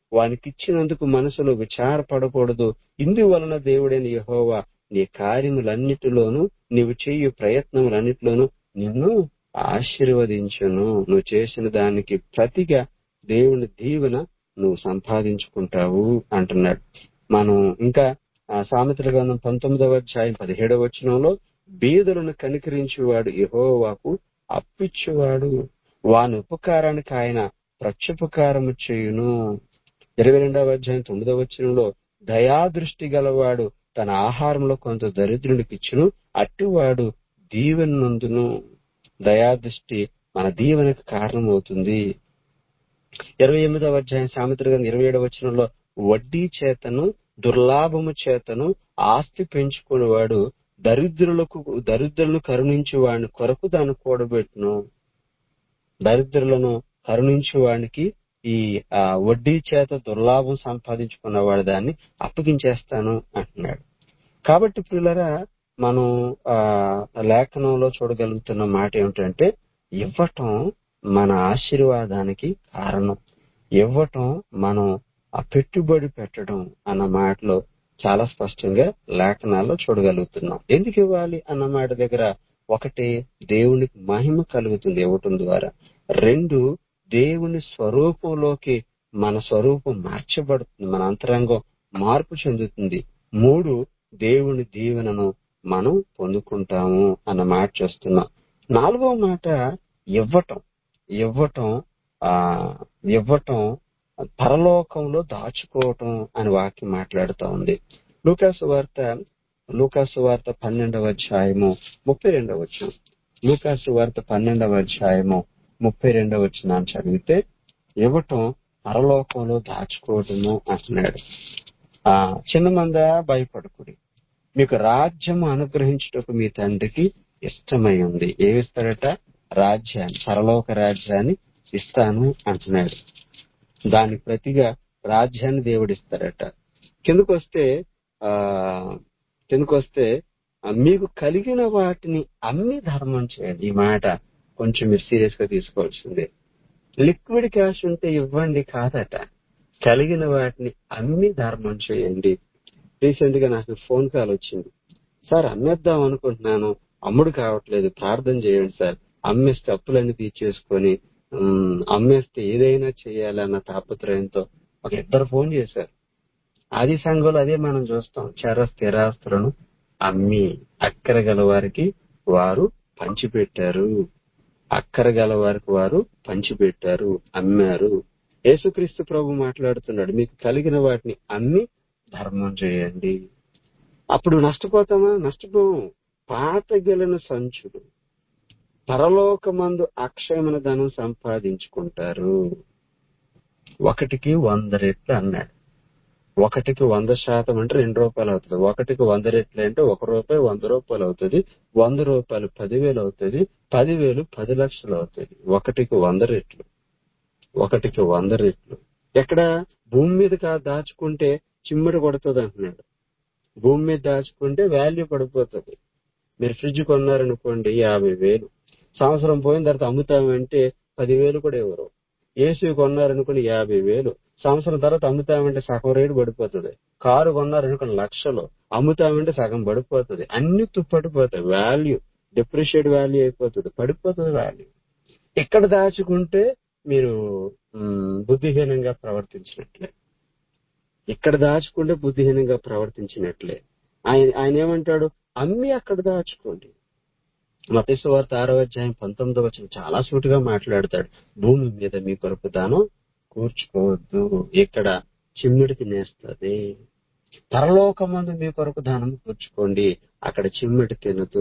వానికిచ్చినందుకు మనసులో విచారపడకూడదు ఇందువలన దేవుడైన యెహోవా నీ కార్యములన్నిటిలోనూ నీవు చేయు ప్రయత్నములన్నిటిలోనూ నిన్ను ఆశీర్వదించును నువ్వు చేసిన దానికి ప్రతిగా దేవుని దీవెన నువ్వు సంపాదించుకుంటావు అంటున్నాడు మనం ఇంకా ఆ సామెతల గ్రంథం పంతొమ్మిదవ అధ్యాయం పదిహేడవ వచనంలో బీదలను కనికరించేవాడు యెహోవాకు అప్పిచ్చేవాడు వాని ఉపకారానికి ఆయన ప్రత్యుపకారము చేయును ఇరవై రెండవ అధ్యాయం తొమ్మిదవ వచనంలో దయాదృష్టి గలవాడు తన ఆహారంలో కొంత దరిద్రునికి ఇచ్చును అట్టివాడు దీవెనందును దయాదృష్టి మన దీవెనకు కారణమవుతుంది ఇరవై ఎనిమిదవ అధ్యాయం సామెతలు గ్రంథం ఇరవై ఏడవ వచనంలో వడ్డీ చేతను దుర్లాభము చేతను ఆస్తి పెంచుకునేవాడు దరిద్రులకు దరిద్రులను కరుణించే వాడిని కొరకు దాన్ని కూడబెట్టును దరిద్రులను కరుణించే వాడికి ఈ ఆ, వడ్డీ చేత దుర్లాభం సంపాదించుకున్నవాడు దాన్ని అప్పగించేస్తాను అంటున్నాడు కాబట్టి పిల్లరా మనం ఆ లేఖనంలో చూడగలుగుతున్న మాట ఏమిటంటే ఇవ్వటం మన ఆశీర్వాదానికి కారణం ఇవ్వటం మనం ఆ పెట్టుబడి పెట్టడం అన్న మాటలో చాలా స్పష్టంగా లేఖనాల్లో చూడగలుగుతున్నాం ఎందుకు ఇవ్వాలి అన్న మాట దగ్గర ఒకటి దేవునికి మహిమ కలుగుతుంది ఇవ్వటం ద్వారా రెండు దేవుని స్వరూపంలోకి మన స్వరూపం మార్చబడుతుంది మన అంతరంగం మార్పు చెందుతుంది మూడు దేవుని దీవెనను మనం పొందుకుంటాము అన్న మాట చూస్తున్నాం నాలుగో మాట ఇవ్వటం ఇవ్వటం ఆ ఇవ్వటం పరలోకంలో దాచుకోవటం అని వాక్యం మాట్లాడుతూ ఉంది లూకాసు వార్త లూకాసు వార్త పన్నెండవ అధ్యాయము ముప్పై రెండవ వచ్చిన లూకాసు వార్త పన్నెండవ అధ్యాయము ముప్పై రెండవ వచ్చిన చదివితే ఇవ్వటం పరలోకంలో దాచుకోవటము అంటున్నాడు ఆ చిన్న మంద భయపడకుడి మీకు రాజ్యం అనుగ్రహించుటకు మీ తండ్రికి ఇష్టమై ఉంది ఏమిస్తాడట రాజ్యాన్ని పరలోక రాజ్యాన్ని ఇస్తాను అంటున్నాడు దానికి ప్రతిగా రాజ్యాన్ని దేవుడిస్తాడట కిందకు వస్తే ఆ కిందకు వస్తే ఆ, మీకు కలిగిన వాటిని అమ్మి ధర్మం చేయండి ఈ మాట కొంచెం మీరు సీరియస్ గా తీసుకోవాల్సిందే లిక్విడ్ క్యాష్ ఉంటే ఇవ్వండి కాదట కలిగిన వాటిని అమ్మి ధర్మం చేయండి రీసెంట్ గా నాకు ఫోన్ కాల్ వచ్చింది సార్ అమ్మేద్దాం అనుకుంటున్నాను అమ్ముడు కావట్లేదు ప్రార్థన చేయండి సార్ అమ్మేస్తే అప్పులన్నీ తీర్చేసుకొని ఉమ్, అమ్మేస్తే ఏదైనా చేయాలన్న తాపత్రయంతో ఒక ఇద్దరు ఫోన్ చేశారు ఆది సంఘంలో అదే మనం చూస్తాం చర స్థిరాస్తులను అమ్మి అక్కర గల వారికి వారు పంచిపెట్టారు అక్కర గల వారికి వారు పంచిపెట్టారు అమ్మారు యేసుక్రీస్తు ప్రభు మాట్లాడుతున్నాడు మీకు కలిగిన వాటిని అమ్మి ధర్మం చేయండి అప్పుడు నష్టపోతామా నష్టపోము పాత గెలిన సంచులు పరలోకమందు అక్షయమైన ధనం సంపాదించుకుంటారు ఒకటికి వంద రెట్లు అన్నాడు ఒకటికి వంద శాతం అంటే రెండు రూపాయలు అవుతుంది ఒకటికి వంద రెట్లు అంటే ఒక రూపాయి వంద రూపాయలు అవుతుంది వంద రూపాయలు పదివేలు అవుతుంది పదివేలు పది లక్షలు అవుతుంది ఒకటికి వంద రెట్లు ఒకటికి వంద రెట్లు ఎక్కడ భూమి మీద కా- దాచుకుంటే చిమ్మడి కొడుతుంది అంటున్నాడు భూమి మీద దాచుకుంటే వాల్యూ పడిపోతుంది మీరు ఫ్రిడ్జ్ కొన్నారనుకోండి యాభై వేలు సంవత్సరం పోయిన తర్వాత అమ్ముతామంటే పదివేలు కూడా ఇవ్వరు ఏసీ కొన్నారనుకోండి యాభై వేలు సంవత్సరం తర్వాత అమ్ముతామంటే సగం రేటు పడిపోతుంది కారు కొన్నారనుకోండి లక్షలు అమ్ముతామంటే సగం పడిపోతుంది అన్ని తుప్పడిపోతాయి వాల్యూ డిప్రిషియేట్ వాల్యూ అయిపోతుంది పడిపోతుంది వాల్యూ ఇక్కడ దాచుకుంటే మీరు మ్, బుద్ధిహీనంగా ప్రవర్తించినట్లే ఇక్కడ దాచుకుంటే బుద్ధిహీనంగా ప్రవర్తించినట్లే ఆయన ఆయన ఏమంటాడు అమ్మి అక్కడ దాచుకోండి మతేసు వార్త ఆరో అధ్యాయం పంతొమ్మిదో వచ్చిన చాలా సూటిగా మాట్లాడతాడు భూమి మీద మీ కొరకు దానం కూర్చుకోవద్దు ఇక్కడ చిమ్మిడి తినేస్తుంది పరలోకమందు మీ కొరకు దానం కూర్చుకోండి అక్కడ చిమ్మిడి తినదు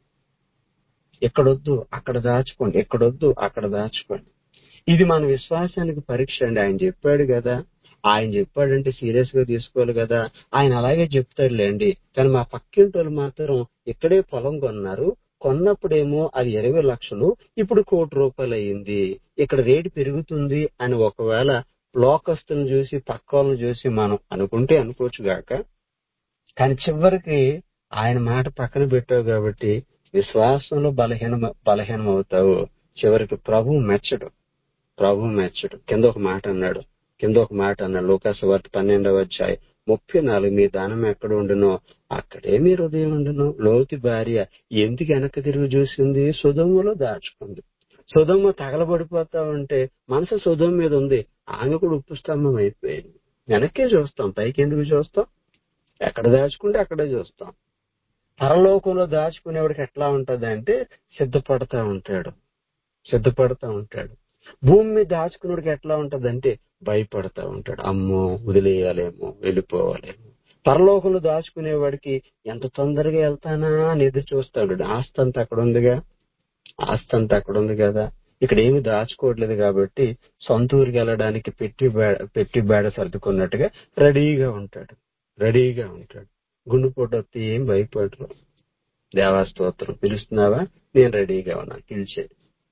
ఎక్కడొద్దు అక్కడ దాచుకోండి ఎక్కడొద్దు అక్కడ దాచుకోండి ఇది మన విశ్వాసానికి పరీక్ష అండి ఆయన చెప్పాడు కదా ఆయన చెప్పాడంటే సీరియస్ గా తీసుకోవాలి కదా ఆయన అలాగే చెప్తాడులేండి కానీ మా పక్కింటి వాళ్ళు మాత్రం ఇక్కడే పొలం కొన్నారు కొన్నప్పుడేమో అది ఇరవై లక్షలు ఇప్పుడు కోటి రూపాయలు అయ్యింది ఇక్కడ రేటు పెరుగుతుంది అని ఒకవేళ లోకస్తులను చూసి పక్క వాళ్ళని చూసి మనం అనుకుంటే అనుకోవచ్చు గాక కానీ చివరికి ఆయన మాట పక్కన పెట్టావు కాబట్టి విశ్వాసంలో బలహీన బలహీనం అవుతావు చివరికి ప్రభు మెచ్చడు ప్రభు మెచ్చడు కింద ఒక మాట అన్నాడు కింద ఒక మాట అన్నాడు లోకాసు వార్త పన్నెండవ అధ్యాయం ముప్పై నాలుగు మీ దానం ఎక్కడ ఉండునో అక్కడే మీ హృదయం ఉండును లోతి భార్య ఎందుకు వెనక్కి తిరిగి చూసింది సుధములో దాచుకుంది సుధమ్మ తగలబడిపోతా ఉంటే మనసు సుధం మీద ఉంది ఆమె కూడా ఉప్పు స్తంభం అయిపోయింది వెనక్కే చూస్తాం పైకి ఎందుకు చూస్తాం ఎక్కడ దాచుకుంటే అక్కడే చూస్తాం పరలోకంలో దాచుకునేవాడికి ఎట్లా ఉంటది అంటే సిద్ధపడతా ఉంటాడు సిద్ధపడతా ఉంటాడు భూమి మీద దాచుకునేవాడికి ఎట్లా ఉంటదంటే భయపడతా ఉంటాడు అమ్మో వదిలేయాలేమో వెళ్ళిపోవాలేమో పరలోకంలో దాచుకునేవాడికి ఎంత తొందరగా వెళ్తానా అని ఎదురు చూస్తాడు ఆస్తి అంతా అక్కడ ఉందిగా ఆస్తి అంతా అక్కడ ఉంది కదా ఇక్కడ ఏమి దాచుకోవట్లేదు కాబట్టి సొంత ఊరికి వెళ్ళడానికి పెట్టి బేడ పెట్టి బేడ సర్దుకున్నట్టుగా రెడీగా ఉంటాడు రెడీగా ఉంటాడు గుండెపోటు వస్తే ఏం భయపడరు దేవాస్తోత్రం పిలుస్తున్నావా నేను రెడీగా ఉన్నా పిలిచే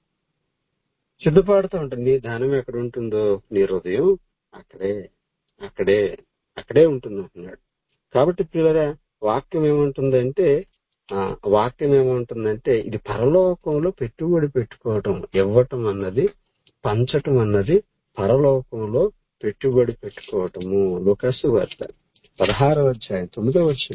సిద్ధపడుతూ ఉంటుంది నీ ధ్యానం ఎక్కడ ఉంటుందో నీ హృదయం అక్కడే అక్కడే అక్కడే ఉంటుంది అంటున్నాడు కాబట్టి పిల్లరా వాక్యం ఏముంటుందంటే ఆ వాక్యం ఏముంటుందంటే ఇది పరలోకంలో పెట్టుబడి పెట్టుకోవటం ఇవ్వటం అన్నది పంచటం అన్నది పరలోకంలో పెట్టుబడి పెట్టుకోవటము లోకాసు వార్త పదహారవ అధ్యాయం తొమ్మిదో వచ్చిన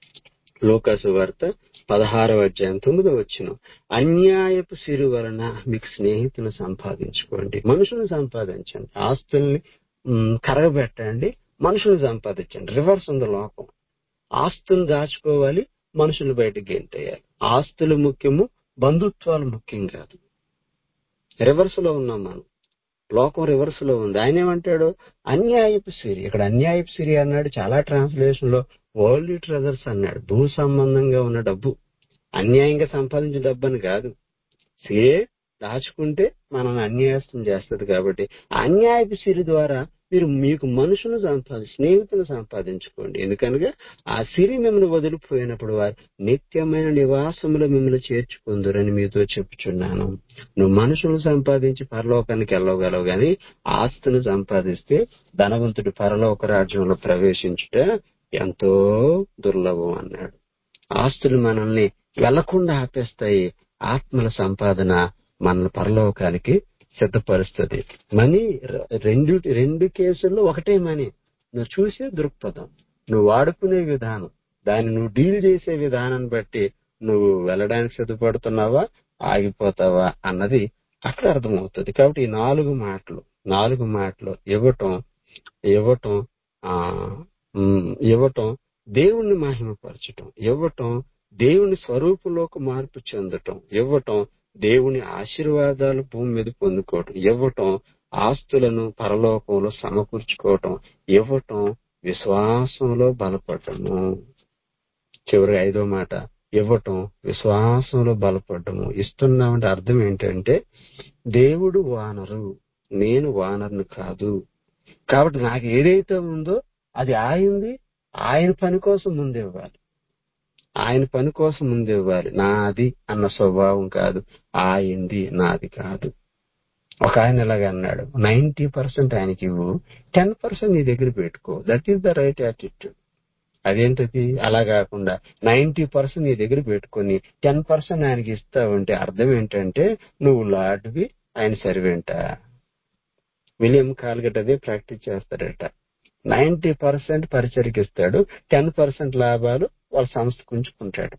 లోకాసు వార్త పదహారవ అధ్యాయం తొమ్మిదో వచ్చిన అన్యాయపు సిరు వలన మీకు స్నేహితులు సంపాదించుకోండి మనుషులను సంపాదించండి ఆస్తుల్ని మ్, కరగబెట్టండి మనుషులు సంపాదించండి రివర్స్ ఉంది లోకం ఆస్తులు దాచుకోవాలి మనుషులు బయటకు గెంతేయాలి ఆస్తులు ముఖ్యము బంధుత్వాలు ముఖ్యం కాదు రివర్స్ లో ఉన్నాం మనం లోకం రివర్స్ లో ఉంది ఆయన ఏమంటాడు అన్యాయపు సిరి ఇక్కడ అన్యాయపు సిరి అన్నాడు చాలా ట్రాన్స్లేషన్ లో వరల్డ్ ట్రెజర్స్ అన్నాడు భూ సంబంధంగా ఉన్న డబ్బు అన్యాయంగా సంపాదించిన డబ్బు అని కాదు సిరే దాచుకుంటే మనం అన్యాయస్థం చేస్తుంది కాబట్టి ఆ అన్యాయపు సిరి ద్వారా మీరు మీకు మనుషులు సంపాది స్నేహితులు సంపాదించుకోండి ఎందుకనగా ఆ సిరి మిమ్మల్ని వదిలిపోయినప్పుడు వారు నిత్యమైన నివాసములో మిమ్మల్ని చేర్చుకుందరని మీతో చెప్పుచున్నాను నువ్వు మనుషులు సంపాదించి పరలోకానికి వెళ్ళగలవు గాని ఆస్తులు సంపాదిస్తే ధనవంతుడి పరలోక రాజ్యంలో ప్రవేశించుట ఎంతో దుర్లభం అన్నాడు ఆస్తులు మనల్ని వెళ్లకుండా ఆపేస్తాయి ఆత్మల సంపాదన మన పరలోకానికి సిద్ధపరుస్తుంది మనీ ర- రెండు రెండు కేసుల్లో ఒకటే మనీ నువ్వు చూసే దృక్పథం నువ్వు వాడుకునే విధానం దాన్ని నువ్వు డీల్ చేసే విధానాన్ని బట్టి నువ్వు వెళ్ళడానికి సిద్ధపడుతున్నావా ఆగిపోతావా అన్నది అక్కడ అర్థమవుతుంది కాబట్టి ఈ నాలుగు మాటలు నాలుగు మాటలు ఇవ్వటం ఇవ్వటం ఆ ఉమ్, ఇవ్వటం దేవుణ్ణి మహిమపరచటం ఇవ్వటం దేవుని స్వరూపంలోకి మార్పు చెందటం ఇవ్వటం దేవుని ఆశీర్వాదాలు భూమి మీద పొందుకోవటం ఇవ్వటం ఆస్తులను పరలోకంలో సమకూర్చుకోవటం ఇవ్వటం విశ్వాసంలో బలపడటము చివరి ఐదో మాట ఇవ్వటం విశ్వాసంలో బలపడటము ఇస్తున్నామంటే అర్థం ఏంటంటే దేవుడు వానరు నేను వానరును కాదు కాబట్టి నాకు ఏదైతే ఉందో అది ఆయింది ఆయన పని కోసం ముందు ఇవ్వాలి ఆయన పని కోసం ముందు ఇవ్వాలి నాది అన్న స్వభావం కాదు ఆయింది నాది కాదు ఒక ఆయన ఇలాగ అన్నాడు నైన్టీ పర్సెంట్ ఆయనకి ఇవ్వు టెన్ పర్సెంట్ నీ దగ్గర పెట్టుకో that is the right attitude అదేంటది అలా కాకుండా నైన్టీ పర్సెంట్ నీ దగ్గర పెట్టుకొని టెన్ పర్సెంట్ ఆయనకి ఇస్తావంటే అర్థం ఏంటంటే నువ్వు లాడ్వి ఆయన సర్వెంట విలియం కాల్గట్ అదే ప్రాక్టీస్ చేస్తాడట నైన్టీ పర్సెంట్ పరిచయకి ఇస్తాడు టెన్ పర్సెంట్ లాభాలు వాళ్ళ సంస్థకు ఉంచుకుంటాడు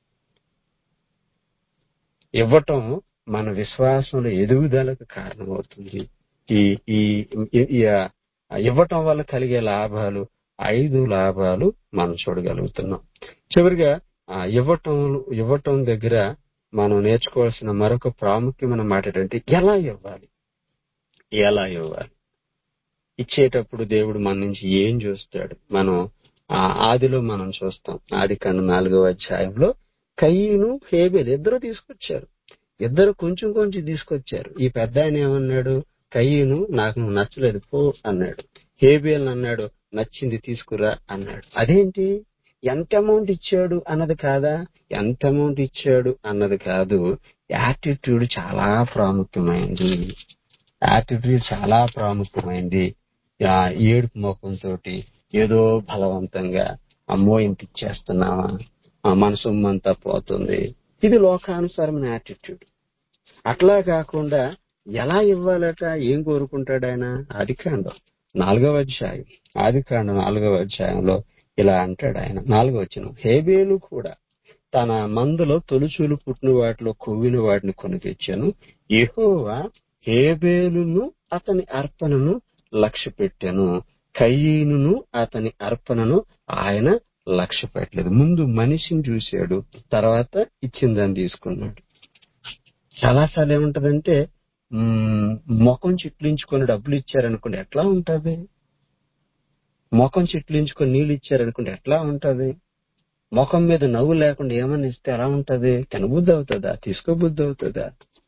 ఇవ్వటం మన విశ్వాసంలో ఎదుగుదలకు కారణమవుతుంది ఈ ఈ ఈ- ఈ- ఆ ఇవ్వటం వల్ల కలిగే లాభాలు ఐదు లాభాలు మనం చూడగలుగుతున్నాం చివరిగా ఆ ఇవ్వటం ఇవ్వటం దగ్గర మనం నేర్చుకోవాల్సిన మరొక ప్రాముఖ్యమైన మాట ఏంటంటే ఎలా ఇవ్వాలి ఎలా ఇవ్వాలి ఇచ్చేటప్పుడు దేవుడు మన నుంచి ఏం చూస్తాడు మనం ఆ ఆదిలో మనం చూస్తాం ఆది కన్ను నాలుగవ అధ్యాయంలో కయ్యను హేబెల్ ఇద్దరు తీసుకొచ్చారు ఇద్దరు కొంచెం కొంచెం తీసుకొచ్చారు ఈ పెద్ద ఆయన ఏమన్నాడు కయ్యను నాకు నువ్వు నచ్చలేదు పో అన్నాడు హేబేల్ అన్నాడు నచ్చింది తీసుకురా అన్నాడు అదేంటి ఎంత అమౌంట్ ఇచ్చాడు అన్నది కాదా ఎంత అమౌంట్ ఇచ్చాడు అన్నది కాదు యాటిట్యూడ్ చాలా ప్రాముఖ్యమైంది యాటిట్యూడ్ చాలా ప్రాముఖ్యమైంది ఆ ఏడుపు ముఖంతో ఏదో బలవంతంగా అమ్మో ఇంత ఇచ్చేస్తున్నావా ఆ మనసు అంతా పోతుంది ఇది లోకానుసారమైన యాటిట్యూడ్ అట్లా కాకుండా ఎలా ఇవ్వాలట ఏం కోరుకుంటాడు ఆయన అది కాండం నాలుగవ అధ్యాయం ఆది కాండం నాలుగవ అధ్యాయంలో ఇలా అంటాడు ఆయన నాలుగవ వచ్చిన హేబేలు కూడా తన మందులో తొలుచూలు పుట్టిన వాటిలో కొవ్విన వాటిని కొని తెచ్చాను యెహోవా హేబేలును అతని అర్పణను లక్ష్య పెట్టాను కయ్యనును అతని అర్పణను ఆయన లక్ష్య పెట్టలేదు ముందు మనిషిని చూశాడు తర్వాత ఇచ్చిందని తీసుకున్నాడు చాలాసార్లు ఏముంటదంటే మ్మ్, ముఖం చిట్లించుకొని డబ్బులు ఇచ్చారనుకోండి ఎట్లా ఉంటది ముఖం చిట్లించుకొని నీళ్ళు ఇచ్చారనుకోండి ఎట్లా ఉంటది ముఖం మీద నవ్వు లేకుండా ఏమని ఇస్తే ఎలా ఉంటది కనుబుద్ధి అవుతుందా తీసుకోబుద్ధి అవుతుందా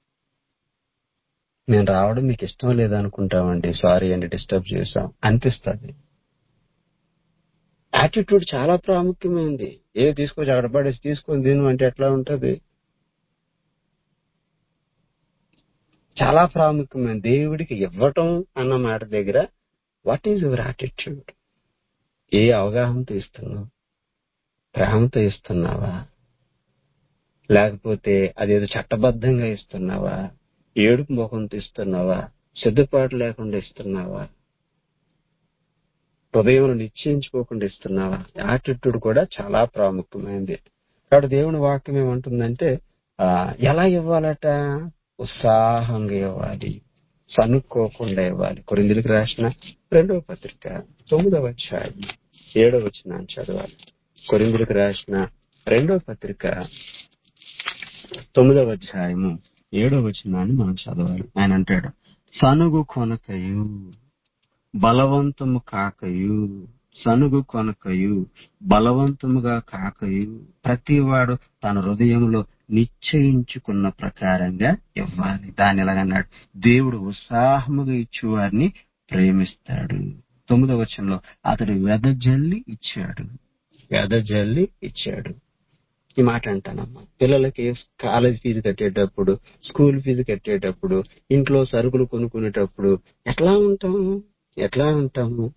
నేను రావడం మీకు ఇష్టం లేదనుకుంటామండి సారీ అండి డిస్టర్బ్ చేశాం అనిపిస్తుంది యాటిట్యూడ్ చాలా ప్రాముఖ్యమైనది ఏ తీసుకొచ్చి అక్కడ పడేసి తీసుకొని తిను అంటే ఎట్లా ఉంటది చాలా ప్రాముఖ్యమైన దేవుడికి ఇవ్వటం అన్న మాట దగ్గర వాట్ ఈజ్ యువర్ యాటిట్యూడ్ ఏ అవగాహనతో ఇస్తున్నావు ప్రేమతో ఇస్తున్నావా లేకపోతే అదేదో చట్టబద్ధంగా ఇస్తున్నావా ఏడుపు ముఖంతో ఇస్తున్నావా సిద్ధపాటు లేకుండా ఇస్తున్నావా హృదయంలో నిశ్చయించుకోకుండా ఇస్తున్నావా యాటిట్యూడ్ కూడా చాలా ప్రాముఖ్యమైనది కాబట్టి దేవుని వాక్యం ఏమంటుందంటే ఆ, ఎలా ఇవ్వాలట ఉత్సాహంగా ఇవ్వాలి సనుక్కోకుండా ఇవ్వాలి కొరిందులకు రాసిన రెండవ పత్రిక తొమ్మిదవ అధ్యాయం ఏడవ వచ్చిన చదవాలి కొరిందులకు రాసిన రెండవ పత్రిక తొమ్మిదవ అధ్యాయము ఏడవ వచనాన్ని మనం చదవాలి ఆయన అంటాడు సనుగు కొనకయు బలవంతము కాకయు సనుగు కొనకయు బలవంతముగా కాకయు ప్రతివాడు తన హృదయంలో నిశ్చయించుకున్న ప్రకారంగా ఇవ్వాలి దాని ఎలాగన్నాడు దేవుడు ఉత్సాహముగా ఇచ్చేవారిని ప్రేమిస్తాడు తొమ్మిదవ వచనంలో అతడు వెదజల్లి ఇచ్చాడు వెదజల్లి ఇచ్చాడు ఈ మాట అంటానమ్మా పిల్లలకి కాలేజ్ ఫీజు కట్టేటప్పుడు స్కూల్ ఫీజు కట్టేటప్పుడు ఇంట్లో సరుకులు కొనుక్కునేటప్పుడు ఎట్లా ఉంటాము ఎట్లా ఉంటాము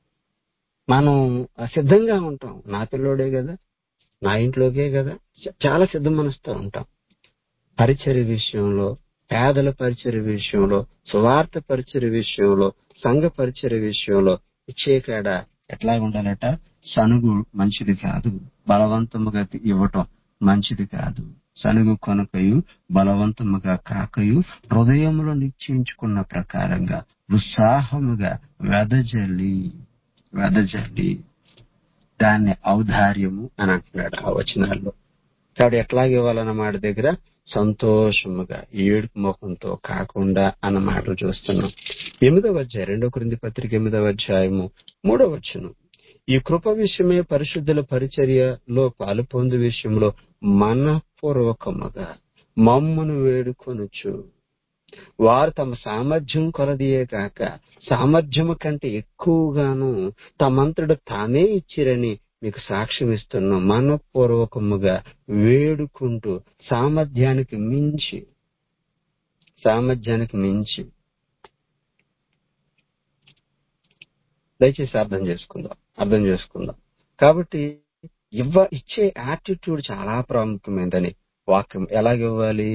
మనం సిద్ధంగా ఉంటాం నా పిల్లోడే కదా నా ఇంట్లోకే కదా చ- చాలా సిద్ధ మనసుతో ఉంటాం పరిచర్య విషయంలో పేదల పరిచర్య విషయంలో సువార్త పరిచర్య విషయంలో సంఘ పరిచర్య విషయంలో ఇచ్చే కాడ ఎట్లా ఉండాలట సనుగు మంచిది కాదు బలవంతముగా ఇవ్వటం మంచిది కాదు సనుగు కొనకయు బలవంతముగా కాకయు హృదయములో నిశ్చయించుకున్న ప్రకారంగా ఉత్సాహముగా వెదజల్లి వెదజల్లి దాన్ని ఔదార్యము అని అంటున్నాడు ఆ వచనాల్లో కాబట్టి ఎట్లాగ ఇవ్వాలన్న మాట దగ్గర సంతోషముగా ఏడుపు ముఖంతో కాకుండా అన్న మాటలు చూస్తున్నాం ఎనిమిదవ అధ్యాయం రెండో క్రింది పత్రిక ఎనిమిదవ అధ్యాయము మూడవ వచనం ఈ కృప విషయమే పరిశుద్ధుల పరిచర్యలో పాలు పొందు విషయంలో మనపూర్వకముగా మమ్మును వేడుకొనుచు వారు తమ సామర్థ్యం కొలదియే కాక సామర్థ్యము కంటే ఎక్కువగాను తమంతడు తామే ఇచ్చిరని మీకు సాక్ష్యం ఇస్తున్నాం మనపూర్వకముగా వేడుకుంటూ సామర్థ్యానికి మించి సామర్థ్యానికి మించి దయచేసి అర్థం చేసుకుందాం అర్థం చేసుకుందాం కాబట్టి ఇవ్వ ఇచ్చే యాటిట్యూడ్ చాలా ప్రాముఖ్యమైనదని వాక్యం ఎలాగివ్వాలి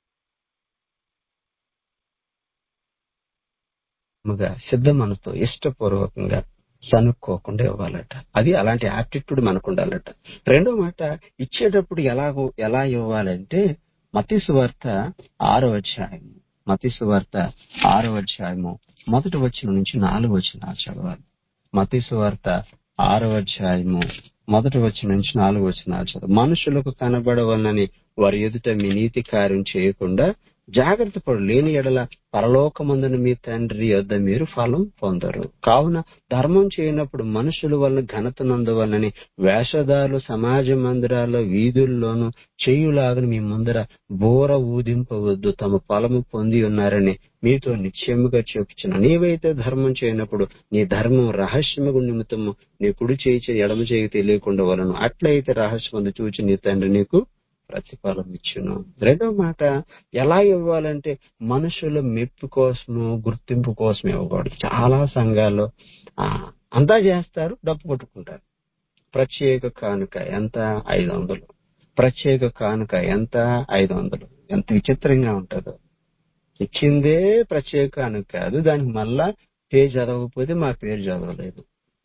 ముగా సిద్ధ మనతో ఇష్టపూర్వకంగా సనుక్కోకుండా ఇవ్వాలట అది అలాంటి యాటిట్యూడ్ మనకు ఉండాలట రెండో మాట ఇచ్చేటప్పుడు ఎలాగో ఎలా ఇవ్వాలంటే మతీసు వార్త ఆరో అధ్యాయం మతీసు వార్త ఆరో అధ్యాయము మొదటి వచ్చిన నుంచి నాలుగు వచ్చిన చదవాలి మతీసు వార్త ఆరో అధ్యాయము మొదటి వచ్చిన నుంచి నాలుగు వచ్చిన చదవాలి మనుషులకు కనబడవలనని వారి ఎదుట మీ నీతి కార్యం చేయకుండా జాగ్రత్త పడు లేని ఎడల పరలోకమందున మీ తండ్రి యొద్ద మీరు ఫలం పొందరు కావున ధర్మం చేయనప్పుడు మనుషుల వల్ల ఘనత నందవలనని వేషధారులు సమాజ మందిరాల్లో వీధుల్లోనూ చేయులాగని మీ ముందర బోర ఊదింపవద్దు తమ ఫలము పొంది ఉన్నారని మీతో నిశ్చయముగా చెప్పుచున్న నీవైతే ధర్మం చేయనప్పుడు నీ ధర్మం రహస్యముగు నిమిత్తము నీ కుడి చేయి చేయి ఎడమ చేయి తెలియకుండా వలను అట్లయితే రహస్యమందు చూచి నీ తండ్రి నీకు ప్రతిఫలం ఇచ్చును రెండో మాట ఎలా ఇవ్వాలంటే మనుషుల మెప్పు కోసము గుర్తింపు కోసం ఇవ్వకూడదు చాలా సంఘాల్లో ఆ, అంతా చేస్తారు డబ్బు కొట్టుకుంటారు ప్రత్యేక కానుక ఎంత ఐదు వందలు ప్రత్యేక కానుక ఎంత ఐదు వందలు ఎంత విచిత్రంగా ఉంటుందో ఇచ్చిందే ప్రత్యేక కానుక కాదు దానికి మళ్ళా పేరు చదవకపోతే మా పేరు చదవలేదు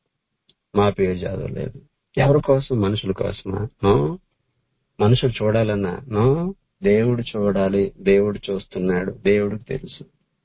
మా పేరు చదవలేదు ఎవరి కోసం మనుషుల కోసమా నో మనుషులు చూడాలన్నా నో దేవుడు చూడాలి దేవుడు చూస్తున్నాడు దేవుడికి తెలుసు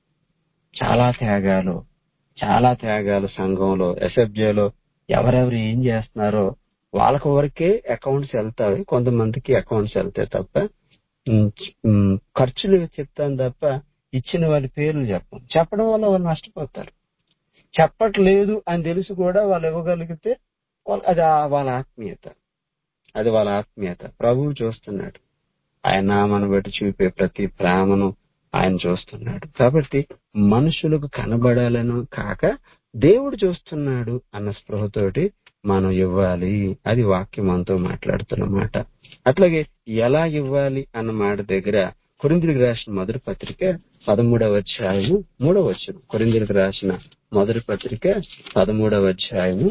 చాలా త్యాగాలు చాలా త్యాగాలు సంఘంలో ఎస్ఎఫ్జేలో ఎవరెవరు ఏం చేస్తున్నారో వాళ్ళకి వరకే అకౌంట్స్ వెళ్తాయి కొంతమందికి అకౌంట్స్ వెళ్తాయి తప్ప ఉమ్, ఉమ్, ఖర్చులు చెప్తాను తప్ప ఇచ్చిన వాళ్ళ పేర్లు చెప్పం చెప్పడం వల్ల వాళ్ళు నష్టపోతారు చెప్పట్లేదు అని తెలిసి కూడా వాళ్ళు ఇవ్వగలిగితే వాళ్ళ- అది ఆ- వాళ్ళ ఆత్మీయత అది వాళ్ళ ఆత్మీయత ప్రభువు చూస్తున్నాడు ఆయన నామను బట్టి చూపే ప్రతి ప్రేమను ఆయన చూస్తున్నాడు కాబట్టి మనుషులకు కనబడాలను కాక దేవుడు చూస్తున్నాడు అన్న స్పృహతోటి మనం ఇవ్వాలి అది వాక్యం మనతో మాట్లాడుతున్న మాట అట్లాగే ఎలా ఇవ్వాలి అన్న మాట దగ్గర కొరిందులకు రాసిన మొదటి పత్రిక పదమూడవ అధ్యాయము మూడవ వచ్చును కొరిందులకు రాసిన మొదటి పత్రిక పదమూడవ అధ్యాయము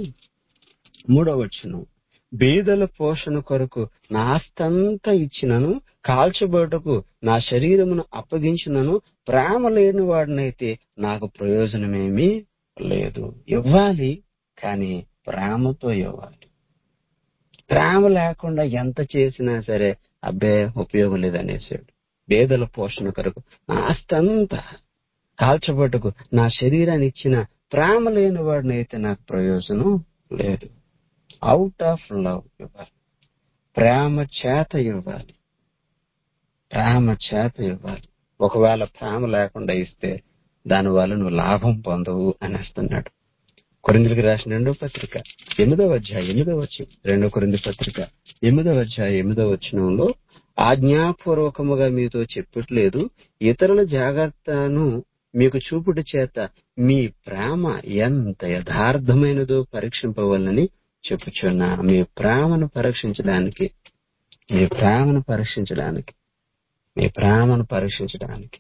మూడవ వచ్చును బీదల పోషణ కొరకు నా ఆస్తంతా ఇచ్చినను కాల్చబోటకు నా శరీరమును అప్పగించినను ప్రేమ లేని వాడినైతే నాకు ప్రయోజనమేమీ లేదు ఇవ్వాలి కానీ ప్రేమతో ఇవ్వాలి ప్రేమ లేకుండా ఎంత చేసినా సరే అబ్బే ఉపయోగం లేదనేసాడు బేదల పోషణ కొరకు నా ఆస్తంతా కాల్చబట్టుకు నా శరీరాన్ని ఇచ్చిన ప్రేమ లేని వాడినైతే నాకు ప్రయోజనం లేదు అవుట్ ఆఫ్ లవ్ ఇవ్వాలి ప్రేమ చేత ఇవ్వాలి ప్రేమ చేత ఇవ్వాలి ఒకవేళ ప్రేమ లేకుండా ఇస్తే దానివల్ల నువ్వు లాభం పొందవు అనేస్తున్నాడు కొరిందులకు రాసిన రెండో పత్రిక ఎనిమిదవ అధ్యాయం ఎనిమిదవ వచ్చి రెండో కొరింది పత్రిక ఎనిమిదవ అధ్యాయం ఎనిమిదవ వచనంలో ఆజ్ఞాపూర్వకముగా మీతో చెప్పట్లేదు ఇతరుల జాగ్రత్తను మీకు చూపుట చేత మీ ప్రేమ ఎంత యథార్థమైనదో పరీక్షింపవలనని చెప్పుచున్నా మీ ప్రేమను పరీక్షించడానికి మీ ప్రేమను పరీక్షించడానికి మీ ప్రేమను పరీక్షించడానికి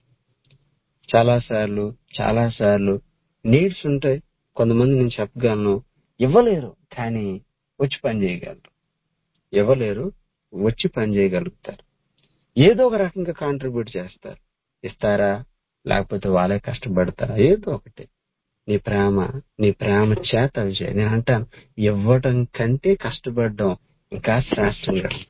చాలా సార్లు చాలా సార్లు నీడ్స్ ఉంటాయి కొంతమంది నేను చెప్పగలను ఇవ్వలేరు కానీ వచ్చి పని చేయగలరు ఇవ్వలేరు వచ్చి పని చేయగలుగుతారు ఏదో ఒక రకంగా కాంట్రిబ్యూట్ చేస్తారు ఇస్తారా లేకపోతే వాళ్ళే కష్టపడతారా ఏదో ఒకటి నీ ప్రేమ నీ ప్రేమ చేత విజయ్ నేను అంటాను ఇవ్వటం కంటే కష్టపడడం ఇంకా శ్రేష్టంగా ఉంటుంది.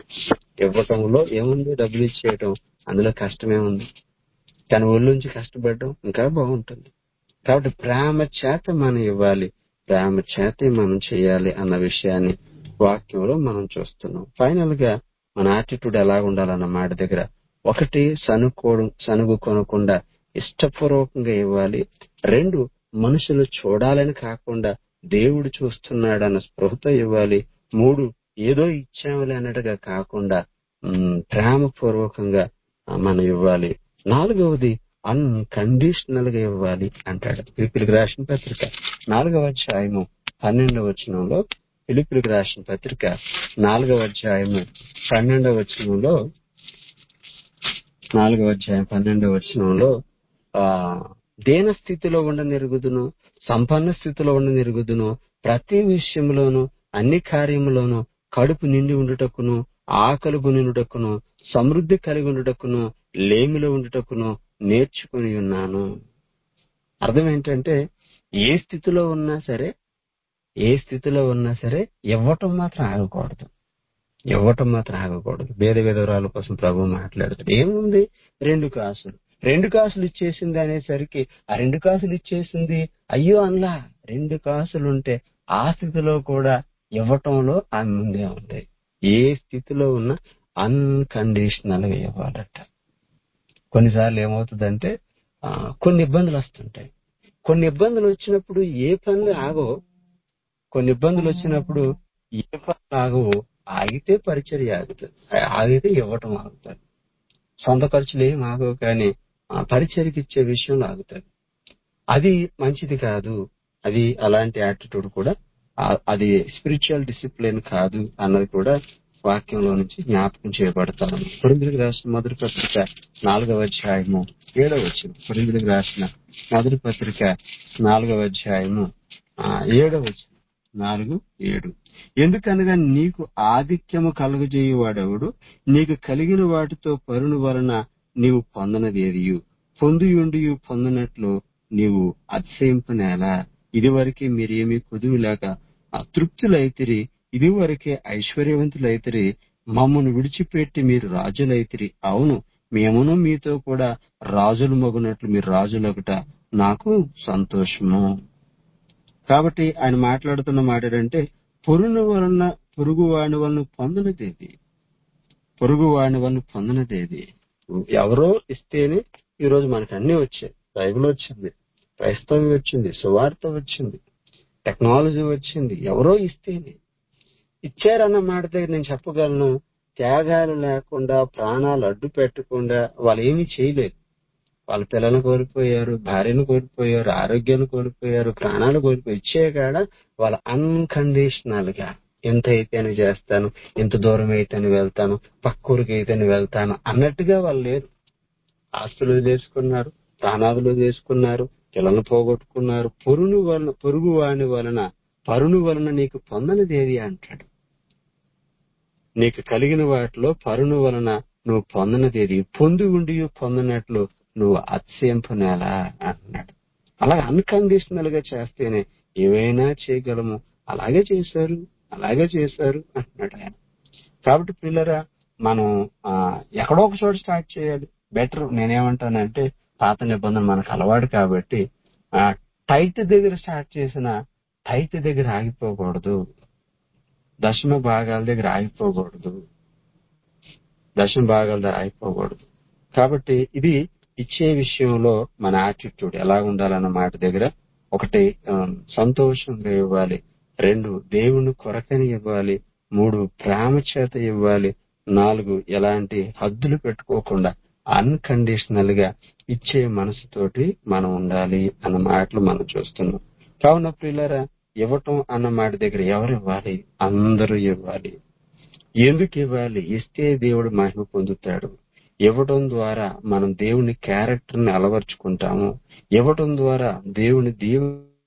ఇవ్వటంలో ఏముంది డబ్బులు ఇచ్చేయటం అందులో కష్టమే ఉంది తన ఒళ్ళుంచి కష్టపడడం ఇంకా బాగుంటుంది కాబట్టి ప్రేమ చేత మనం ఇవ్వాలి ప్రేమ చేతే మనం చేయాలి అన్న విషయాన్ని వాక్యంలో మనం చూస్తున్నాం ఫైనల్ గా మన యాటిట్యూడ్ ఎలా ఉండాలన్న మాట దగ్గర ఒకటి సనుకోవడం సనుగు కొనకుండా ఇష్టపూర్వకంగా ఇవ్వాలి రెండు మనుషులు చూడాలని కాకుండా దేవుడు చూస్తున్నాడన్న స్పృహతో ఇవ్వాలి మూడు ఏదో ఇచ్చాములే అన్నట్టుగా కాకుండా ఉమ్, ప్రేమపూర్వకంగా ఆ, మనం ఇవ్వాలి నాలుగవది అన్కండిషనల్ గా ఇవ్వాలి అంటాడు పిలుపులకు రాసిన పత్రిక నాలుగవ అధ్యాయము పన్నెండవ వచనంలో పిలుపులకు రాసిన పత్రిక నాలుగవ అధ్యాయము పన్నెండవ వచనంలో నాలుగవ అధ్యాయం పన్నెండవ వచనంలో ఆ దేన స్థితిలో ఉండనిరుగుదును సంపన్న స్థితిలో ఉండనిరుగుదును ప్రతి విషయంలోనూ అన్ని కార్యములోనూ కడుపు నిండి ఉండుటకును ఆకలి నిండుటకును సమృద్ధి కలిగి ఉండుటకును లేమిలో ఉండుటకును నేర్చుకుని ఉన్నాను అర్థం ఏంటంటే ఏ స్థితిలో ఉన్నా సరే ఏ స్థితిలో ఉన్నా సరే ఇవ్వటం మాత్రం ఆగకూడదు ఇవ్వటం మాత్రం ఆగకూడదు భేద విధవరాల కోసం ప్రభు మాట్లాడుతాడు ఏముంది రెండు కాసులు రెండు కాసులు ఇచ్చేసింది అనేసరికి ఆ రెండు కాసులు ఇచ్చేసింది అయ్యో అన్లా రెండు కాసులు ఉంటే ఆ స్థితిలో కూడా ఇవ్వటంలో ఆమె ముందే ఉంది ఏ స్థితిలో ఉన్నా అన్కండిషనల్ గా ఇవ్వాలట కొన్నిసార్లు ఏమవుతుందంటే ఆ, కొన్ని ఇబ్బందులు వస్తుంటాయి కొన్ని ఇబ్బందులు వచ్చినప్పుడు ఏ పనులు ఆగవు కొన్ని ఇబ్బందులు వచ్చినప్పుడు ఏ పనులు ఆగవు ఆగితే పరిచర్య ఆగుతుంది ఆగితే ఇవ్వటం ఆగుతుంది సొంత ఖర్చులు ఏం ఆగవు కానీ ఆ పరిచర్కి ఇచ్చే విషయంలో ఆగుతుంది అది మంచిది కాదు అది అలాంటి యాటిట్యూడ్ కూడా ఆ- అది స్పిరిచువల్ డిసిప్లిన్ కాదు అన్నది కూడా వాక్యంలో నుంచి జ్ఞాపకం చేయబడతాను కొరిందులకు రాసిన మొదటి పత్రిక నాలుగవ అధ్యాయము ఏడవ వచ్చిన కొరిందులకు రాసిన మొదటి పత్రిక నాలుగవ అధ్యాయము ఆ, ఏడవ వచ్చిన నాలుగు ఏడు ఎందుకనగా నీకు ఆధిక్యము కలుగజేయువాడెవడు నీకు కలిగిన వాటితో పరుని వలన నీవు పొందనది ఏదియు పొందియుండి పొందినట్లు నీవు అతిశయింపునేలా ఇదివరకే మీరేమి కుదువులేక అతృప్తులైతిరి ఇదివరకే ఐశ్వర్యవంతులైతిరి మమ్మను విడిచిపెట్టి మీరు రాజులైతిరి అవును మేమును మీతో కూడా రాజులు మగునట్లు మీరు రాజులొకట నాకు సంతోషము కాబట్టి ఆయన మాట్లాడుతున్న మాట ఏంటంటే పొరుగు వలన పొరుగు వాడి వలన పొందనిదేది పొరుగు వాడి వలన పొందనిదేది ఎవరో ఇస్తేనే ఈ రోజు మనకు అన్ని వచ్చాయి బైబిల్ వచ్చింది క్రైస్తవం వచ్చింది సువార్త వచ్చింది టెక్నాలజీ వచ్చింది ఎవరో ఇస్తేనే ఇచ్చారన్న మాట దగ్గర నేను చెప్పగలను త్యాగాలు లేకుండా ప్రాణాలు అడ్డు పెట్టకుండా వాళ్ళు ఏమీ చేయలేదు వాళ్ళ పిల్లలు కోల్పోయారు భార్యను కోల్పోయారు ఆరోగ్యాన్ని కోల్పోయారు ప్రాణాలు కోల్పోయి ఇచ్చే కాడ వాళ్ళ అన్కండిషనల్ గా ఎంత అయితేనే చేస్తాను ఎంత దూరం అయితేనే వెళ్తాను పక్కూరికి అయితేనే వెళ్తాను అన్నట్టుగా వాళ్ళు లేరు ఆస్తులు చేసుకున్నారు ప్రాణాదులు చేసుకున్నారు పిల్లలు పోగొట్టుకున్నారు పొరును వలన పొరుగు వాని వలన పరును వలన నీకు పొందనిది ఏది అంటాడు నీకు కలిగిన వాటిలో పరును వలన నువ్వు పొందనిది ఏది పొంది ఉండి పొందినట్లు నువ్వు అతిశయింపునేలా అన్నాడు అలా అన్కండిషనల్ గా చేస్తేనే ఏవైనా చేయగలము అలాగే చేశారు అలాగే చేశారు అంటున్నాడు ఆయన కాబట్టి పిల్లరా మనం ఆ, ఎక్కడో ఒక చోట స్టార్ట్ చేయాలి బెటర్ నేనేమంటానంటే పాత నిబంధన మనకు అలవాటు కాబట్టి ఆ టైట్ దగ్గర స్టార్ట్ చేసిన టైట్ దగ్గర ఆగిపోకూడదు దశమ భాగాల దగ్గర ఆగిపోకూడదు దశమ భాగాల దగ్గర ఆగిపోకూడదు కాబట్టి ఇది ఇచ్చే విషయంలో మన యాటిట్యూడ్ ఎలా ఉండాలన్న మాట దగ్గర ఒకటి ఆ, సంతోషంగా ఇవ్వాలి రెండు దేవుని కొరకని ఇవ్వాలి మూడు ప్రేమ చేత ఇవ్వాలి నాలుగు ఎలాంటి హద్దులు పెట్టుకోకుండా అన్కండిషనల్ గా ఇచ్చే మనసుతోటి మనం ఉండాలి అన్న మాటలు మనం చూస్తున్నాం కావున ప్రియులరా ఇవ్వటం అన్న మాట దగ్గర ఎవరు ఇవ్వాలి అందరూ ఇవ్వాలి ఎందుకు ఇవ్వాలి ఇస్తే దేవుడు మహిమ పొందుతాడు ఇవ్వటం ద్వారా మనం దేవుని క్యారెక్టర్ ని అలవర్చుకుంటాము ఇవ్వటం ద్వారా దేవుని దీవు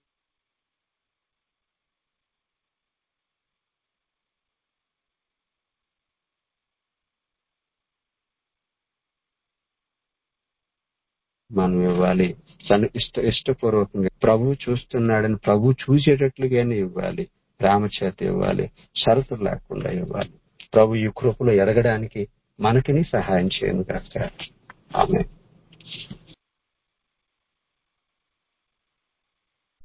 మనం ఇవ్వాలి తను ఇష్ట ఇష్టపూర్వకంగా ప్రభు చూస్తున్నాడని ప్రభు చూసేటట్లుగానే ఇవ్వాలి ప్రేమ చేత ఇవ్వాలి షరతులు లేకుండా ఇవ్వాలి ప్రభు ఈ కృపలో ఎదగడానికి మనకిని సహాయం చేయను కాక ఆమె